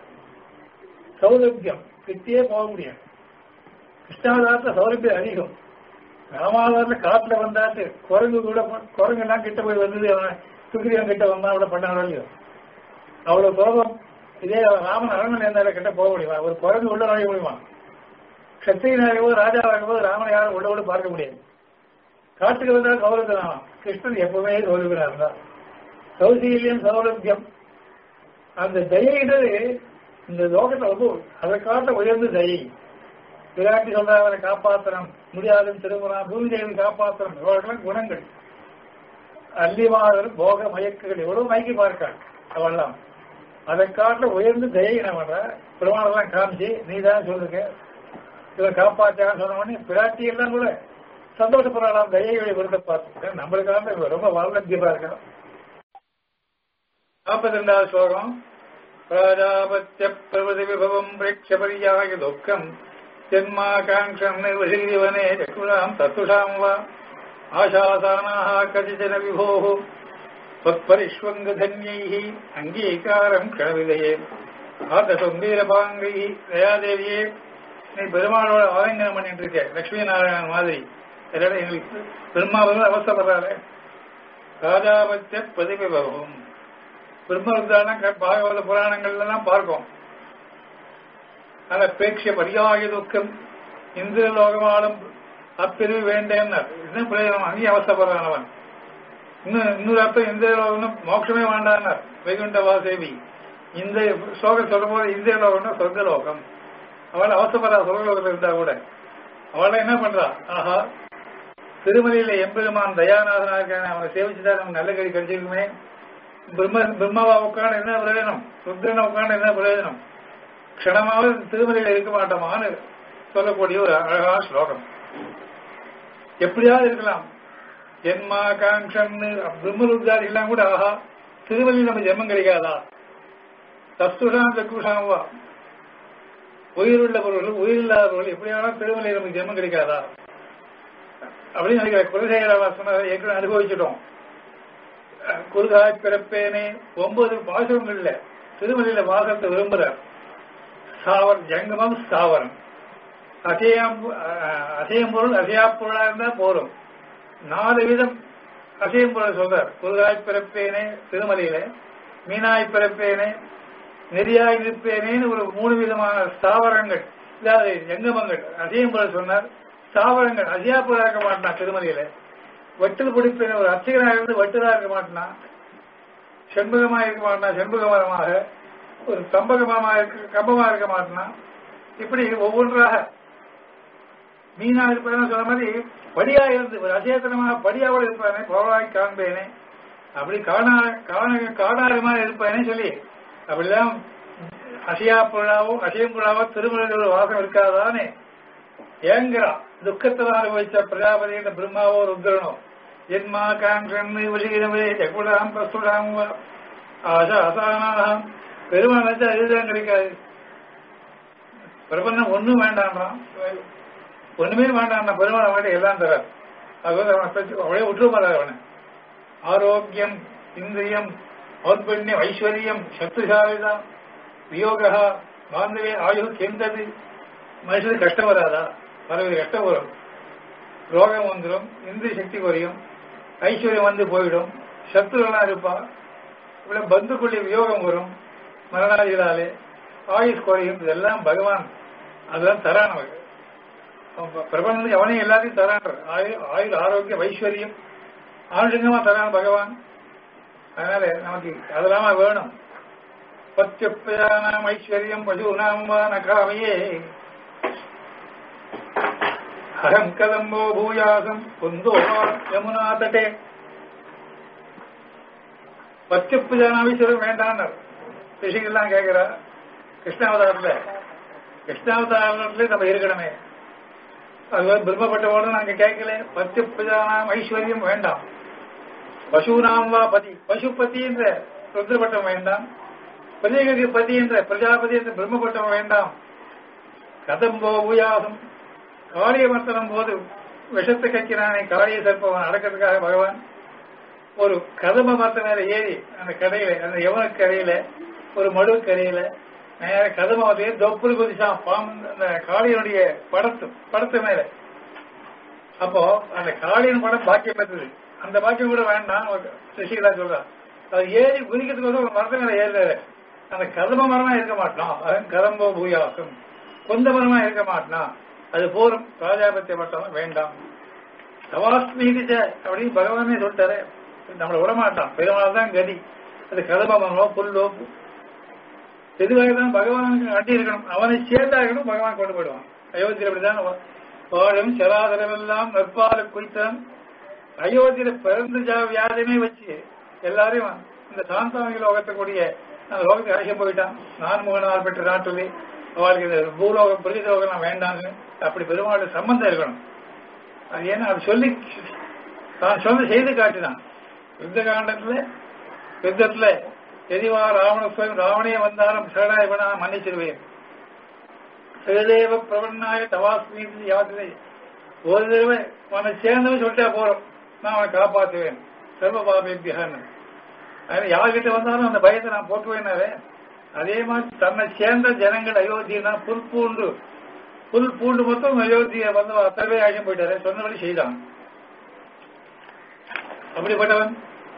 சௌலபியம் கிட்டே போக முடியாது கிருஷ்ணாவதாரத்துல சௌலபியம் அதிகம் ராமாவதாரத்துல காட்டுல வந்தாட்டு குரங்கு கூட குரங்கு எல்லாம் கிட்ட போய் வந்தது அவன் சுக்ரீவன் கிட்ட வந்தா அவ்வளவு பண்ணாரோ இல்லையோ அவ்வளவு கோபம் இதே ராமன் அரண்மனை இருந்தாலும் கிட்ட போக முடியுமா ஒரு குரங்கு உள்ள நுழைய முடியுமா சத்திரியனாகவோ ராஜாவாகவோ ராமனை யாரும் உள்ள உள்ள பார்க்க முடியாது காட்டுக்கு வந்தால் சௌலபியம் கிருஷ்ணன் எப்பவுமே சௌலபியனா தான் சௌசீல்யம் சௌலபியம் அந்த தயைன்றது இந்த லோகத்துல வந்து அதை காட்ட உயர்ந்த தயை விராட்டி சொல்ற அவரை காப்பாத்தனம் முடியாதுன்னு திரும்புறான் பூமி தேவி காப்பாத்தனம் இவர்களெல்லாம் குணங்கள் அல்லிமாதர் போக மயக்குகள் எவ்வளவு மயக்கி பார்க்காள் அவெல்லாம் அதை காட்ட உயர்ந்து தயை என்ன பண்ற பெருமாளெல்லாம் காமிச்சு நீ தான் சொல்லுங்க இவன் காப்பாற்றான்னு சொன்ன உடனே பிராட்டி எல்லாம் கூட சந்தோஷப்படலாம் தயையுடைய விருதை பார்த்து நம்மளுக்காக இவன் ரொம்ப வாழ்நத்தியமா இருக்கான் நாற்பத்தி ரெண்டாவது ஸ்லோகம் प्राजापत्य प्रवृति विभवम् प्रेक्ष्य पर्याय दुःखम् जन्माकाङ्क्षम् निर्वशीवने चक्षुषाम् तत्तुषाम् वा आशासानाः कतिचन विभोः त्वत्परिष्वङ्गधन्यैः अङ्गीकारम् क्षणविदये ஆத்தசுந்தீரபாங்கி தயாதேவியே நீ பெருமாளோட ஆலங்கனம் பண்ணிட்டு இருக்க லட்சுமி நாராயணன் மாதிரி இதோட எங்களுக்கு பெருமா வந்து அவசப்படுறாரு ராஜாபத்திய பிரதிபிபவம் பிரம்மருத்தான பாகவத புராணங்கள்ல எல்லாம் பார்ப்போம் அந்த பேட்சிய பரியாய துக்கம் இந்திர லோகமாலும் அப்பிரிவு வேண்டேன்னார் இன்னும் பிரயோஜனம் அங்கேயும் அவசப்படுறானவன் இன்னும் இன்னொரு அர்த்தம் இந்திர லோகம் மோட்சமே வேண்டான்னார் வைகுண்ட வாசேவி இந்த ஸ்லோகம் சொல்லும் போது இந்திர லோகம்னா சொர்க்க லோகம் அவள் அவசப்படுறா சொர்க்கலோகத்தில் இருந்தா கூட அவளை என்ன பண்றா ஆஹா திருமலையில எம்பெருமான் தயாநாதனா இருக்கான அவனை சேவிச்சுட்டா நமக்கு நல்ல கறி கிடைச்சிருக்குமே பிரம்ம பிரம்மாவா உட்காந்து என்ன பிரயோஜனம் ருத்ரனை உட்காந்து என்ன பிரயோஜனம் க்ஷணமாவது திருமலையில இருக்க மாட்டோமான்னு சொல்லக்கூடிய ஒரு அழகா ஸ்லோகம் எப்படியாவது இருக்கலாம் ஜென்மாகாங்ஷன்னு பிரம்மருத்தாதி எல்லாம் கூட ஆஹா திருமலையில் நம்ம ஜென்மம் கிடைக்காதா தஸ்துஷாம் சக்குஷாம் வா உயிருள்ள பொருள்கள் உயிரில்லாதவர்கள் எப்படியான திருமலையில் நமக்கு ஜென்மம் கிடைக்காதா அப்படின்னு நினைக்கிற குலசேகரவா சொன்னதை ஏற்கனவே அனுபவிச்சிட்டோம் குருகாய் பிறப்பேனே ஒன்பது பாசங்கள்ல திருமலையில வாசத்தை விரும்புறார் சாவர் ஜங்கமம் ஸ்தாவரம் அசையாம் அசையம் பொருள் அசையா பொருளா இருந்தா போரும் நாலு விதம் அசையும் பொருள் சொல்றார் புதுதாய் பிறப்பேனே திருமலையில மீனாய் பிறப்பேனே நெறியாய் நிற்பேனேன்னு ஒரு மூணு விதமான ஸ்தாவரங்கள் இதாவது ஜங்கமங்கள் அசையும் பொருள் சொன்னார் ஸ்தாவரங்கள் அசையா பொருளா இருக்க மாட்டான் திருமலையில வெட்டில் பிடிப்பேன் ஒரு அர்ச்சகனாக இருந்து வெட்டுதா இருக்க மாட்டான் செண்பகமாக இருக்க மாட்டான் செண்பக மரமாக ஒரு கம்பக மரமாக இருக்க கம்பமா இருக்க மாட்டான் இப்படி ஒவ்வொன்றாக மீனா இருப்பேன்னு சொன்ன மாதிரி படியா இருந்து ஒரு அசேதனமாக படியாவோடு இருப்பானே போவாய் காண்பேனே அப்படி காணா காண காடாரமா இருப்பானே சொல்லி அப்படிதான் அசையா புழாவோ அசையும் புழாவோ திருமலையில் ஒரு வாசம் இருக்காதானே ஏங்கிறான் துக்கத்தில் அனுபவிச்ச பிரஜாபதி என்ற பிரம்மாவோ ருத்ரனோ ஜென்மா காங்கன் வலிகிறவே எகுடாம் கஸ்துடாம் ஆசா அசானாம் பெருமாள் வச்சு அதுதான் கிடைக்காது பிரபந்தம் ஒண்ணும் வேண்டாம்றான் ஒண்ணுமே வேண்டாம் பெருமாள் அவன்கிட்ட எல்லாம் தரார் அது அவனை பற்றி அவளே விட்டுருமாறார் அவனை ஆரோக்கியம் இந்திரியம் ஔர்பண்யம் ஐஸ்வர்யம் சத்துசாலிதா வியோகா பாந்தவே ஆயு கெந்தது மனுஷனுக்கு கஷ்டம் வராதா பலவித கஷ்டம் வரும் ரோகம் வந்துடும் இந்திரிய சக்தி குறையும் ஐஸ்வர்யம் வந்து போயிடும் சத்துருலாம் இருப்பா இவ்வளவு பந்துக்குள்ளே வியோகம் வரும் மரணாதிகளாலே ஆயுஷ் குறையும் இதெல்லாம் பகவான் அதெல்லாம் தரான் நமக்கு பிரபஞ்சம் எவனையும் எல்லாத்தையும் தரான் ஆயுள் ஆயுள் ஆரோக்கியம் ஐஸ்வர்யம் ஆனுஷங்கமா தரான் பகவான் அதனால நமக்கு அதெல்லாம வேணும் பத்தியப்பயானாம் ஐஸ்வர்யம் பசுனாம் நகாமையே அகம் கதம்போ பூயாசம் குந்தோ யமுனா தட்டே பத்தியப்பயானாமீஸ்வரம் வேண்டாம் ரிஷிகள்லாம் கேட்கிறா கிருஷ்ணாவதாரத்துல கிருஷ்ணாவதாரத்துல நம்ம இருக்கணுமே அது பிரம்மப்பட்டவோடு நாங்க கேட்கல பத்தியப்பயானாம் ஐஸ்வர்யம் வேண்டாம் பசுனாம் வா பதி பசுபதி என்ற ருத்ரபட்டம் வேண்டாம் பிரஜைகளுக்கு பதி என்ற பிரஜாபதி என்ற பிரம்மபட்டம் வேண்டாம் கதம்போ உயாசம் காளிய மர்த்தனம் போது விஷத்தை கக்கிறானே காளிய சர்ப்பவன் அடக்கிறதுக்காக பகவான் ஒரு கதம்ப மரத்த மேல ஏறி அந்த கடையில அந்த யவன கரையில ஒரு மடு கரையில நேர கதம்ப மரத்தையே தொப்புள் குதிச்சான் பாம்பு அந்த காளியனுடைய படத்து படத்து மேல அப்போ அந்த காளியின் படம் பாக்கியம் பெற்றது அந்த பாக்கியம் கூட வேண்டாம் ரிஷிகளா சொல்றான் அது ஏறி குதிக்கிறதுக்கு வந்து ஒரு மரத்து மேல ஏறுறாரு அந்த கதம்ப மரமா இருக்க மாட்டான் அதன் கதம்போ பூயாசம் கொந்த மரமா இருக்க மாட்டான் அது போரும் ராஜாபத்திய மட்டும் வேண்டாம் தவாஸ்மீதிச்ச அப்படின்னு பகவானே சொல்லிட்டாரு நம்மளை விடமாட்டான் பெருமாள் தான் கதி அது கதம்ப மரமோ புல்லோ எதுவாக தான் பகவானுக்கு அட்டி இருக்கணும் அவனை சேர்ந்தாகணும் பகவான் கொண்டு போயிடுவான் அயோத்தியில் அப்படிதான் வாழும் சராதரமெல்லாம் நற்பால குறித்தான் அயோத்தியில பிறந்த வியாதியமே வச்சு எல்லாரையும் இந்த சாந்தாமிக லோகத்தை கூடிய அந்த லோகத்தை அழைக்க போயிட்டான் நான் முகனால் பெற்ற நாட்டிலே அவளுக்கு இந்த பூலோகம் பிரதிலோகம் வேண்டாம்னு அப்படி பெருமாள் சம்பந்தம் இருக்கணும் அது ஏன்னா அது சொல்லி தான் சொன்ன செய்து காட்டினான் யுத்த காண்டத்துல யுத்தத்துல எதிவா ராவண சுவயம் ராவணே வந்தாலும் சரணாய் பண்ண மன்னிச்சிருவேன் சகதேவ பிரபன்னாய தவாஸ்மி யாத்திரை ஒரு தடவை உன்னை சேர்ந்தவன் சொல்லிட்டா போறோம் நான் அவனை காப்பாற்றுவேன் சர்வ பாபேபியான்னு அதனால யார்கிட்ட வந்தாலும் அந்த பயத்தை நான் போட்டுவேனாவே அதே மாதிரி தன்னை சேர்ந்த ஜனங்கள் அயோத்தியா புல் பூண்டு புல் பூண்டு மொத்தம் அயோத்திய வந்து அத்தனை ஆகியம் போயிட்டாரு சொன்னபடி செய்தான் அப்படிப்பட்டவன்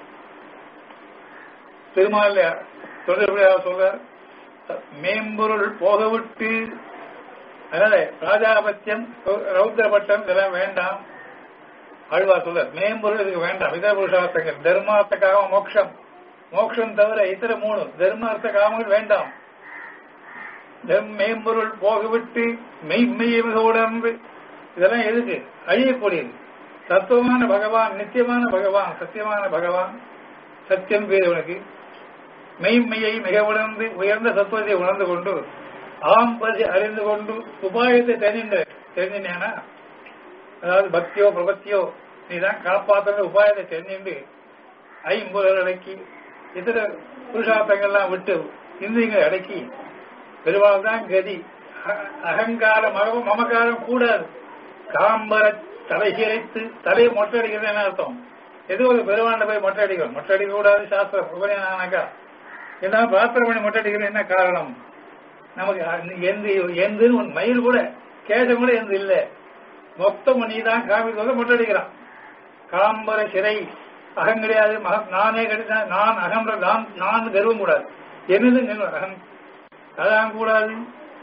திருமால தொடர்புடைய சொல்றார் மேம்பொருள் போக விட்டு அதனால ராஜாபத்தியம் ரௌத்ரபட்டம் இதெல்லாம் வேண்டாம் ஆழ்வா சொல்ற மேம்பொருள் இதுக்கு வேண்டாம் இதர புருஷார்த்தங்கள் தர்மார்த்தக்காக மோட்சம் மோட்சம் தவிர இத்தர மூணு தர்மார்த்த காமங்கள் வேண்டாம் மேம்பொருள் போகவிட்டு மெய்மெய்யை மிக உணர்ந்து இதெல்லாம் எதுக்கு அழியக்கூடியது தத்துவமான பகவான் நித்தியமான பகவான் சத்தியமான பகவான் சத்தியம் பேர் உனக்கு மெய்மையை மிக உணர்ந்து உயர்ந்த தத்துவத்தை உணர்ந்து கொண்டு ஆம் பதி அறிந்து கொண்டு உபாயத்தை தெரிஞ்ச தெரிஞ்சினா அதாவது பக்தியோ பிரபத்தியோ நீதான் காப்பாற்றுற உபாயத்தை தெரிஞ்சுண்டு ஐம்பது அடக்கி இதர புருஷார்த்தங்கள்லாம் விட்டு இந்திரியங்களை அடக்கி பெருமாள் தான் கதி அகங்கார மகம் மமகாரம் கூடாது காம்பர தலை சிரைத்து தலையை மொட்டை அடிக்கிறது என்ன அர்த்தம் எது ஒரு பெருமாண்ட போய் மொட்டை அடிக்கணும் மொட்டை அடிக்க கூடாது சாஸ்திரம் உபநியானாக்கா என்ன பிரார்த்தனை பண்ணி மொட்டை அடிக்கிறது என்ன காரணம் நமக்கு எந்த எந்துன்னு ஒரு மயில் கூட கேசம் கூட எந்த இல்லை மொத்தம் நீ தான் காமிக்கு மொட்டை அடிக்கிறான் காம்பர சிறை அகம் கிடையாது மக- நானே கிடைச்சேன் நான் அகம் நான் நான் கர்வம் கூடாது என்னது அகம் அதான் கூடாது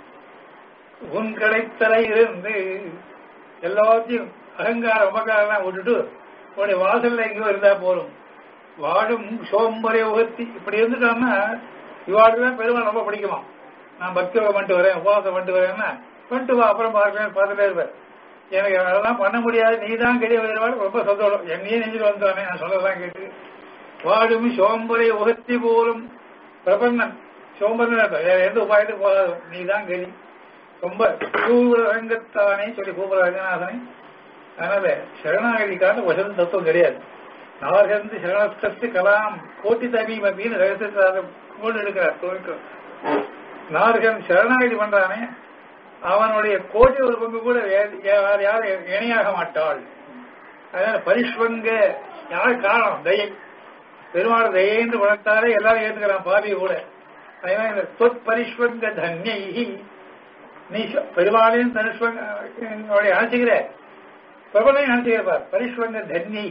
உன் கடைத்தலை இருந்து எல்லாத்தையும் அகங்கார உபகாரம் விட்டுட்டு உன்னுடைய வாசல்ல எங்கேயோ இருந்தா போதும் வாழும் சோம்பரை உகத்தி இப்படி இருந்துட்டான்னா இவாளுக்கு தான் பெருமாள் ரொம்ப பிடிக்குமா நான் பக்தியோகம் பண்ணிட்டு வரேன் உபவாசம் பண்ணிட்டு வரேன்னா பண்ணிட்டு வா அப்புறம் பார்க்கலாம் பார்த்துட்டே இருப்பேன் எனக்கு அதெல்லாம் பண்ண முடியாது நீ தான் கெடிய வருவாள் ரொம்ப சந்தோஷம் என்னையே நெஞ்சில் வந்துட்டானே நான் சொல்லலாம் கேட்டு வாழும் சோம்பரை உகத்தி போலும் பிரபன்னன் சோம்பரன் வேற எந்த உபாயத்துக்கு போகாது நீ தான் கெடி ரொம்ப கூவுரங்கத்தானே சொல்லி கூப்பிட ரங்கநாதனை அதனால சரணாகதிக்கான வசந்த தத்துவம் கிடையாது நாகந்து சரணஸ்து கலாம் கோட்டி தமீம் அப்படின்னு ரகசியத்தை கொண்டு எடுக்கிறார் துவக்கம் நார்கன் சரணாகதி பண்றானே அவனுடைய கோட்டி ஒரு பங்கு கூட வே- வேற யாரும் இணையாக மாட்டாள் அதனால பரிஷ்வங்க யார் காரணம் தயை பெருமாள் தயைன்னு வளர்த்தாலே எல்லாரும் ஏத்துக்கிறான் பாவி கூட அதனால இந்த தொத் பரிஷ்வங்க தன்யை நீ சொ- பெருமாளையும் தனுஷ்வங்க அணைச்சுக்கிற பிரபலையும் அணைச்சுக்கிறப்பார் பரிஷ்வங்க தன்யை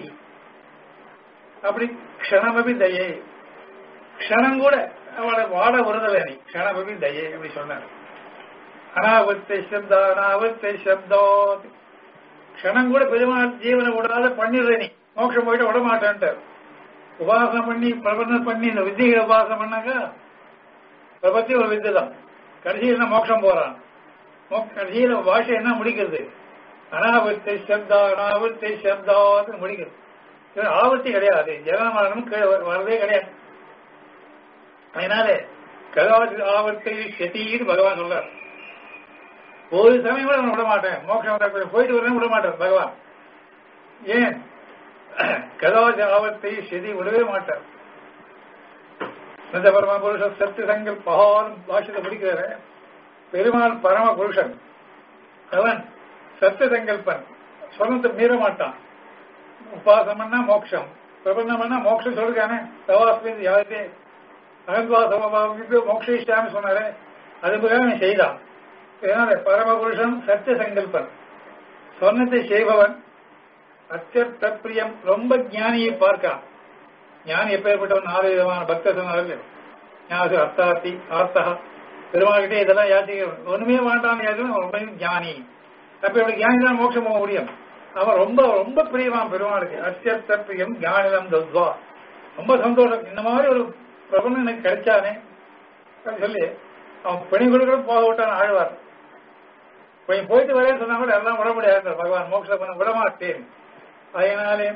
அப்படி க்ஷணமபி தயை க்ஷணம் கூட அவளை வாட வருதலை நீ க்ஷணமபி தயை அப்படி சொன்னார் அனாவர்த்தை சப்தா அனாவர்த்தை சப்தோ க்ஷணம் கூட பெருமாள் ஜீவனை விடாத பண்ணிடுற நீ மோட்சம் போயிட்டு விட மாட்டேன்ட்டார் உபாசனம் பண்ணி பிரபந்தம் பண்ணி இந்த வித்தியை உபாசனம் பண்ணாக்கா பிரபத்தி ஒரு வித்தை தான் கடைசியில் தான் மோட்சம் போறான் மோக்- கடைசியில பாஷை என்ன முடிக்கிறது அனாவர்த்தை சப்தா அனாவர்த்தை சப்தான்னு முடிக்கிறது இது ஆவர்த்தி கிடையாது ஜன மரணம் கீழே வ- வரதே கிடையாது அதனால கதாதி ஆவர்த்தை செட்டின்னு பகவான் சொல்றார் ஒரு சமயம் கூட நான் விட மாட்டேன் மோட்சம் வந்தா போயிட்டு வரேன் விட மாட்டேன் பகவான் ஏன் கதாதி ஆவர்த்தை செதி விடவே மாட்டார் இந்த பரம புருஷ சத்து சங்கல் பகான் பாஷத்தை முடிக்கிறாரு பெருமாள் பரம புருஷன் அவன் சத்து சங்கல்பன் சொன்னத்தை மீற மாட்டான் உபாசம் பண்ணா மோட்சம் பிரபந்தம் பண்ணா மோட்சம் சொல்றானே தவாஸ்மின் யாருதே அகத்வாசமாவுக்கு மோட்சிஷ்டான்னு சொன்னாரு அது போக அவன் செய்தான் இதனால பரமபுருஷன் சத்திய சங்கல்பன் சொன்னதை செய்பவன் அத்தியர்த்த பிரியம் ரொம்ப ஞானியை பார்க்கான் ஞானி எப்பேற்பட்டவன் நாலு விதமான பக்த சொன்னார்கள் ஞாசி அர்த்தார்த்தி ஆர்த்தகா பெருமாள்கிட்டே இதெல்லாம் யாச்சிக்க ஒண்ணுமே வேண்டாம் யாரும் ரொம்ப ஞானி அப்ப இவனுக்கு ஞானி தான் மோட்சம் போக முடியும் அவன் ரொம்ப ரொம்ப பிரியமான் பெருமாளுக்கு அத்தியர்த்த பிரியம் ஞானிதம் தத்வா ரொம்ப சந்தோஷம் இந்த மாதிரி ஒரு பிரபலம் எனக்கு கிடைச்சானே அப்படின்னு சொல்லி அவன் பணி கொடுக்கற போக விட்டான் ஆழ்வார் கொஞ்சம் போயிட்டு வரேன்னு சொன்னா கூட எல்லாம் விட முடியாது பகவான் மோட்சம் பண்ண விட மாட்டேன் அதனாலே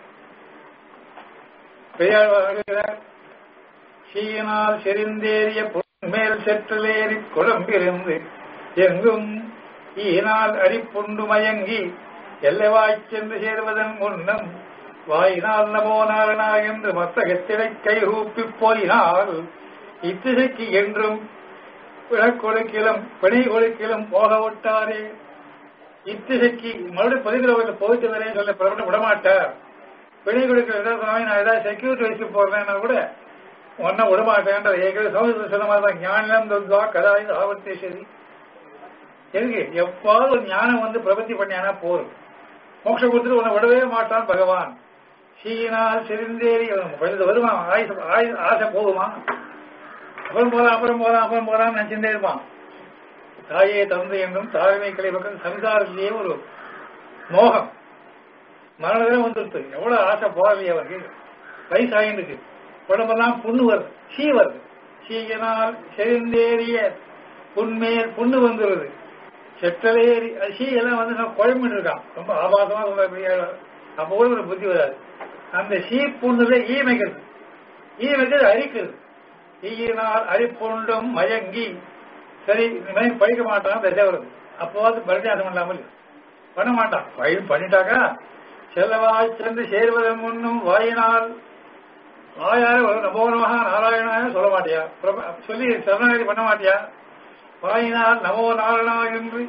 பெரியாழ்வார் சீனால் செறிந்தேறிய மேல் செற்றலேறி குழம்பிருந்து எங்கும் ஈனால் அரிப்புண்டு மயங்கி எல்லைவாய்ச் சென்று சேர்வதன் முன்னம் வாயினால் நமோ நாரணா என்று மத்தகத்திடை கைகூப்பி போயினால் இத்திசைக்கு என்றும் பிணக்கொடுக்கிலும் பிணை கொடுக்கிலும் போக விட்டாரே இத்திசைக்கு மறுபடியும் பதிகிற போயிட்டு வரேன் சொல்ல பிரபலம் விடமாட்டார் பிணை கொடுக்கிற ஏதாவது சுவாமி நான் ஏதாவது செக்யூரிட்டி வச்சு போடுறேன்னா கூட ஒன்ன விடமாட்டேன்ற ஏற்கனவே சமூகத்தில் சொன்ன மாதிரி தான் ஞானம் தத்வா கதாயுத ஆவர்த்தி சரி எதுக்கு எப்பாவது ஒரு ஞானம் வந்து பிரபத்தி பண்ணியானா போதும் மோட்சம் கொடுத்துட்டு உன்னை விடவே மாட்டான் பகவான் சீனால் செறிந்தேறி கொஞ்சம் வருமா ஆயுச ஆயு- ஆசை போகுமா அப்புறம் போலாம் அப்புறம் போலாம் அப்புறம் போலாம் நினைச்சுட்டே இருப்பான் தாயே தந்தை என்றும் தாழ்மை கிளை பக்கம் சம்சாரத்திலேயே ஒரு மோகம் மரணம் வந்துருது எவ்வளவு ஆசை போகலையே அவருக்கு வயசாயிருக்கு உடம்பெல்லாம் புண்ணு வருது சீ வருது சீயினால் செறிந்தேறிய புண்மேல் புண்ணு வந்துருது செட்டலேறி அது சீ எல்லாம் வந்து நான் குழம்பிட்டு இருக்கான் ரொம்ப ஆபாசமா சொல்ற பெரிய ஆளு. அப்போ கூட ஒரு புத்தி வராது அந்த சீ புண்ணுல ஈமைக்கிறது ஈமைக்கிறது அரிக்கிறது ஈயினால் அரிப்புண்டும் மயங்கி சரி இந்த மாதிரி படிக்க மாட்டான் தசை வருது அப்போவாது பரிதாசம் பண்ணாமல் பண்ண மாட்டான் வயது பண்ணிட்டாக்கா செல்லவாய் சென்று சேர்வதன் முன்னும் வாயினால் வாயார ஒரு நமோ நமஹ நாராயணாய சொல்ல மாட்டியா பிரப- சொல்லி சரணாகதி பண்ண மாட்டியா வாயினால் நமோ நாராயணா என்று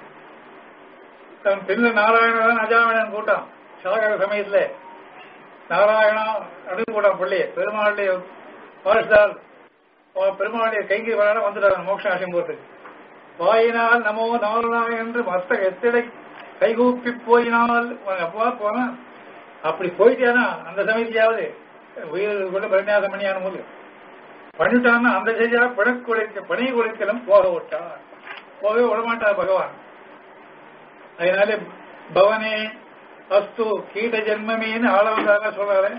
தன் பின்ன நாராயணன் அஜாமினன் கூட்டம் சாகர சமயத்துல நாராயணா அப்படின்னு கூட்டம் பிள்ளைய பெருமாளுடைய வாரிசுதார் பெருமாளுடைய கைங்கி வர வந்துட்டாங்க மோட்ச ஆசம் போறதுக்கு வாயினால் நமோ நாராயணா என்று மத்த எத்திடை கைகூப்பி போயினால் அப்பா போனா அப்படி போயிட்டேனா அந்த சமயத்திலாவது உயிர் கூட பரிணியாசம் பண்ணியான போது பண்ணிட்டான்னா அந்த செய்தியா பிணக்குழைக்க பணி குழைக்கலும் போக விட்டார் போகவே விடமாட்டார் பகவான் அதனால பவனே அஸ்து கீட ஜென்மமேன்னு ஆளவந்தார சொல்றாரு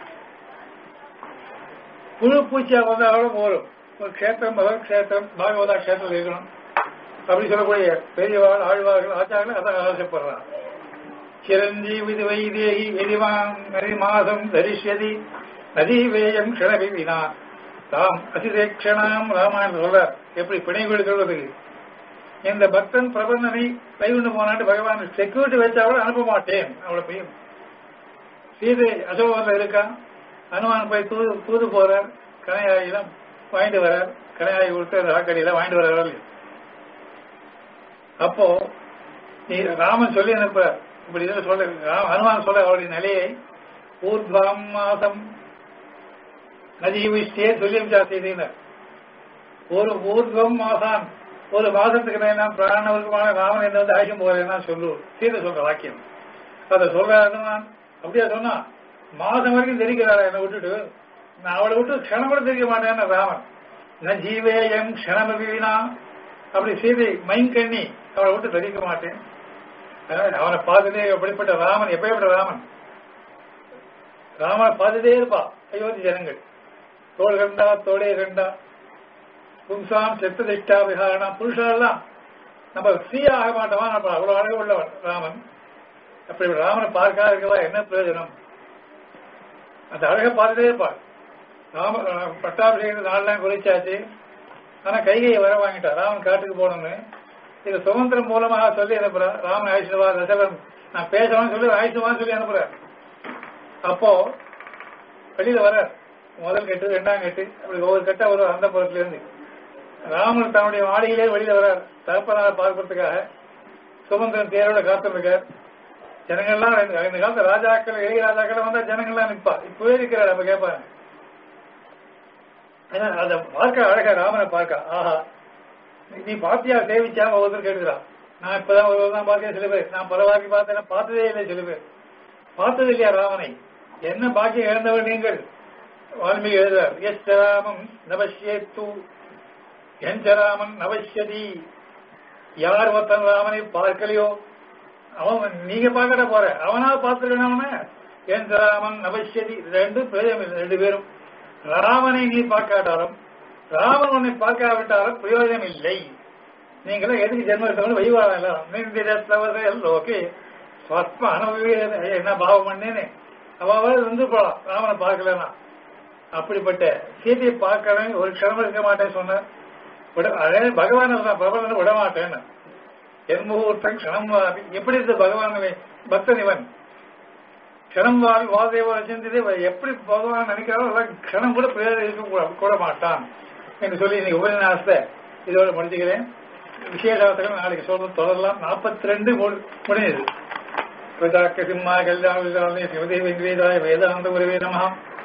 புழு பூச்சியா வந்தாலும் போரும் ஒரு கஷேத்திரம் பகவத் கஷேத்திரம் பாகவதா கஷேத்திரம் இருக்கணும் அப்படி சொல்லக்கூடிய பெரியவாள் ஆழ்வார்கள் ஆச்சாரர்கள் அதான் ஆசைப்படுறான் சிரஞ்சீவி வைதேகி எதிவான் மாதம் தரிஷ்யதி நதீவேயம் க்ஷணபி வினா தாம் அதிதேக்ஷணாம் ராமாயணம் சொல்றார் எப்படி பிணை கொடுக்கிறதுக்கு இந்த பக்தன் பிரபந்தனை கைவிண்டு போனாட்டு பகவான் செக்யூரிட்டி வச்சா கூட அனுப்ப மாட்டேன் அவளை பையன் சீதை அசோகத்தில் இருக்கா அனுமான் போய் தூது தூது போறார் கனையாயிலாம் வாங்கிட்டு வர்றார் கனையாயி கொடுத்து அந்த ராக்கடியில வாங்கிட்டு வர்றாரு அப்போ நீ ராமன் சொல்லி அனுப்புறார் இப்படி இதில் சொல்ல ராம- ஹனுமான் சொல்ற அவருடைய நிலையை ஊர்துவாம் மாசம் நஜீவிஷ்டே சொல்லி செய்தினர் ஒரு ஊர்துவம் மாசான் ஒரு மாசத்துக்கு நான் பிராணவருக்குமான ராமன் என்ன வந்து ஆயுஷம் போறேன்னா சொல்லு சீதை சொல்ற வாக்கியம் அதை சொல்ற ஹனுமான் அப்படியே சொன்னா மாசம் வரைக்கும் தெரிக்கிறாரா என்னை விட்டுட்டு நான் அவளை விட்டு க்ஷணம் கூட தெரிக்க மாட்டேன்னு ராமன் ந ஜீவேயம் க்ஷணமபிவினா அப்படி சீதை மைங்கண்ணி அவளை விட்டு தெரிவிக்க மாட்டேன் அதனால அவனை பார்த்துட்டே எப்படிப்பட்ட ராமன் எப்படிப்பட்ட ராமன் ராமனை பார்த்துட்டே இருப்பா அயோத்தி ஜனங்கள் தோள் கண்டா தோடே கண்டா பும்சாம் செத்து திட்டா விஹாரணா புருஷெல்லாம் நம்ம ஸ்ரீ ஆக மாட்டோமா நம்ம அவ்வளவு அழகு உள்ளவன் ராமன் அப்படி ராமனை பார்க்காத இருக்கவா என்ன பிரயோஜனம் அந்த அழகை பார்த்துட்டே இருப்பாள் ராம பட்டாபிஷேகத்தை நாளெல்லாம் குறிச்சாச்சு ஆனா கைகையை வர வாங்கிட்டா ராமன் காட்டுக்கு போகணும்னு இது சுதந்திரம் மூலமாக சொல்லி அனுப்புறா ராமன் ஆயுஷ்வா தசவன் நான் பேசவான்னு சொல்லி ஆயுஷ்வான்னு சொல்லி அனுப்புறேன் அப்போ வெளியில வர முதல் கட்டு ரெண்டாம் கட்டு அப்படி ஒவ்வொரு கட்டா வரும் அந்த புறத்துல இருந்து ராமன் தன்னுடைய மாளிகையிலே வெளியில வர்றார் தகப்பனாரை பார்க்கறதுக்காக சுதந்திரன் தேரோட காத்திருக்கார் ஜனங்கள்லாம் இந்த இந்த காலத்து ராஜாக்கள் இளைய ராஜாக்கள் வந்தா ஜனங்கள்லாம் நிற்பா இப்பவே இருக்கிறார் அப்ப கேட்பாங்க ஏன்னா அதை பார்க்க அழகா ராமனை பார்க்க ஆஹா நீ- நீ பாத்தியா சேவிச்சா ஒவ்வொருத்தர் கேட்கிறான் நான் இப்பதான் ஒரு தான் பார்த்தேன் சில பேர் நான் பல வாக்கி பார்த்தேன் பார்த்ததே இல்லை சில பேர் பார்த்தது இல்லையா ராமனை என்ன பாக்கியம் இழந்தவர் நீங்கள் வால்மீகி எழுதுறார் எஸ் ராமம் நபஷ்யேத்து என் ராமன் நபஷ்யதி யார் ஒருத்தன் ராமனை பார்க்கலையோ அவன் நீங்க பார்க்கட போற அவனா பார்த்துருக்கணும் அவன என் ராமன் நபஷ்யதி ரெண்டு பிரயோஜனம் இல்லை ரெண்டு பேரும் ராமனை நீ பார்க்காட்டாலும் ராமன் உன்னை பார்க்காவிட்டாலும் பிரயோஜனம் இல்லை நீங்களும் எதுக்கு ஜென்ம எடுத்தவங்க வைவாரம் ஓகே ஸ்வஸ்ம அனுபவி என்ன பாவம் பண்ணேன்னு அவாவது இருந்து போலாம் ராமனை பார்க்கலன்னா அப்படிப்பட்ட சீதையை பார்க்கறேன் ஒரு க்ஷணம் இருக்க மாட்டேன்னு சொன்னார் விட அதே பகவான் தான் பிரபலனை விட மாட்டேன்னு என் முகூர்த்தம் க்ஷணம் வாவி எப்படி இருந்த பகவான் பக்தன் இவன் க்ஷணம் வாவி வாதேவ ரசிந்தது எப்படி பகவான் நினைக்கிறாரோ அதான் க்ஷணம் கூட பிரயோஜனம் இருக்க கூட- கூட மாட்டான் என்று சொல்லி இன்னைக்கு உபநியாசத்தை இதோட முடிச்சுக்கிறேன் விசேஷாசகம் நாளைக்கு சொல்றது தொடரலாம் நாற்பத்தி ரெண்டு முடிஞ்சது சிம்மா கல்யாண சிவதேவ வேதாய வேதாந்த குருவே நமஹா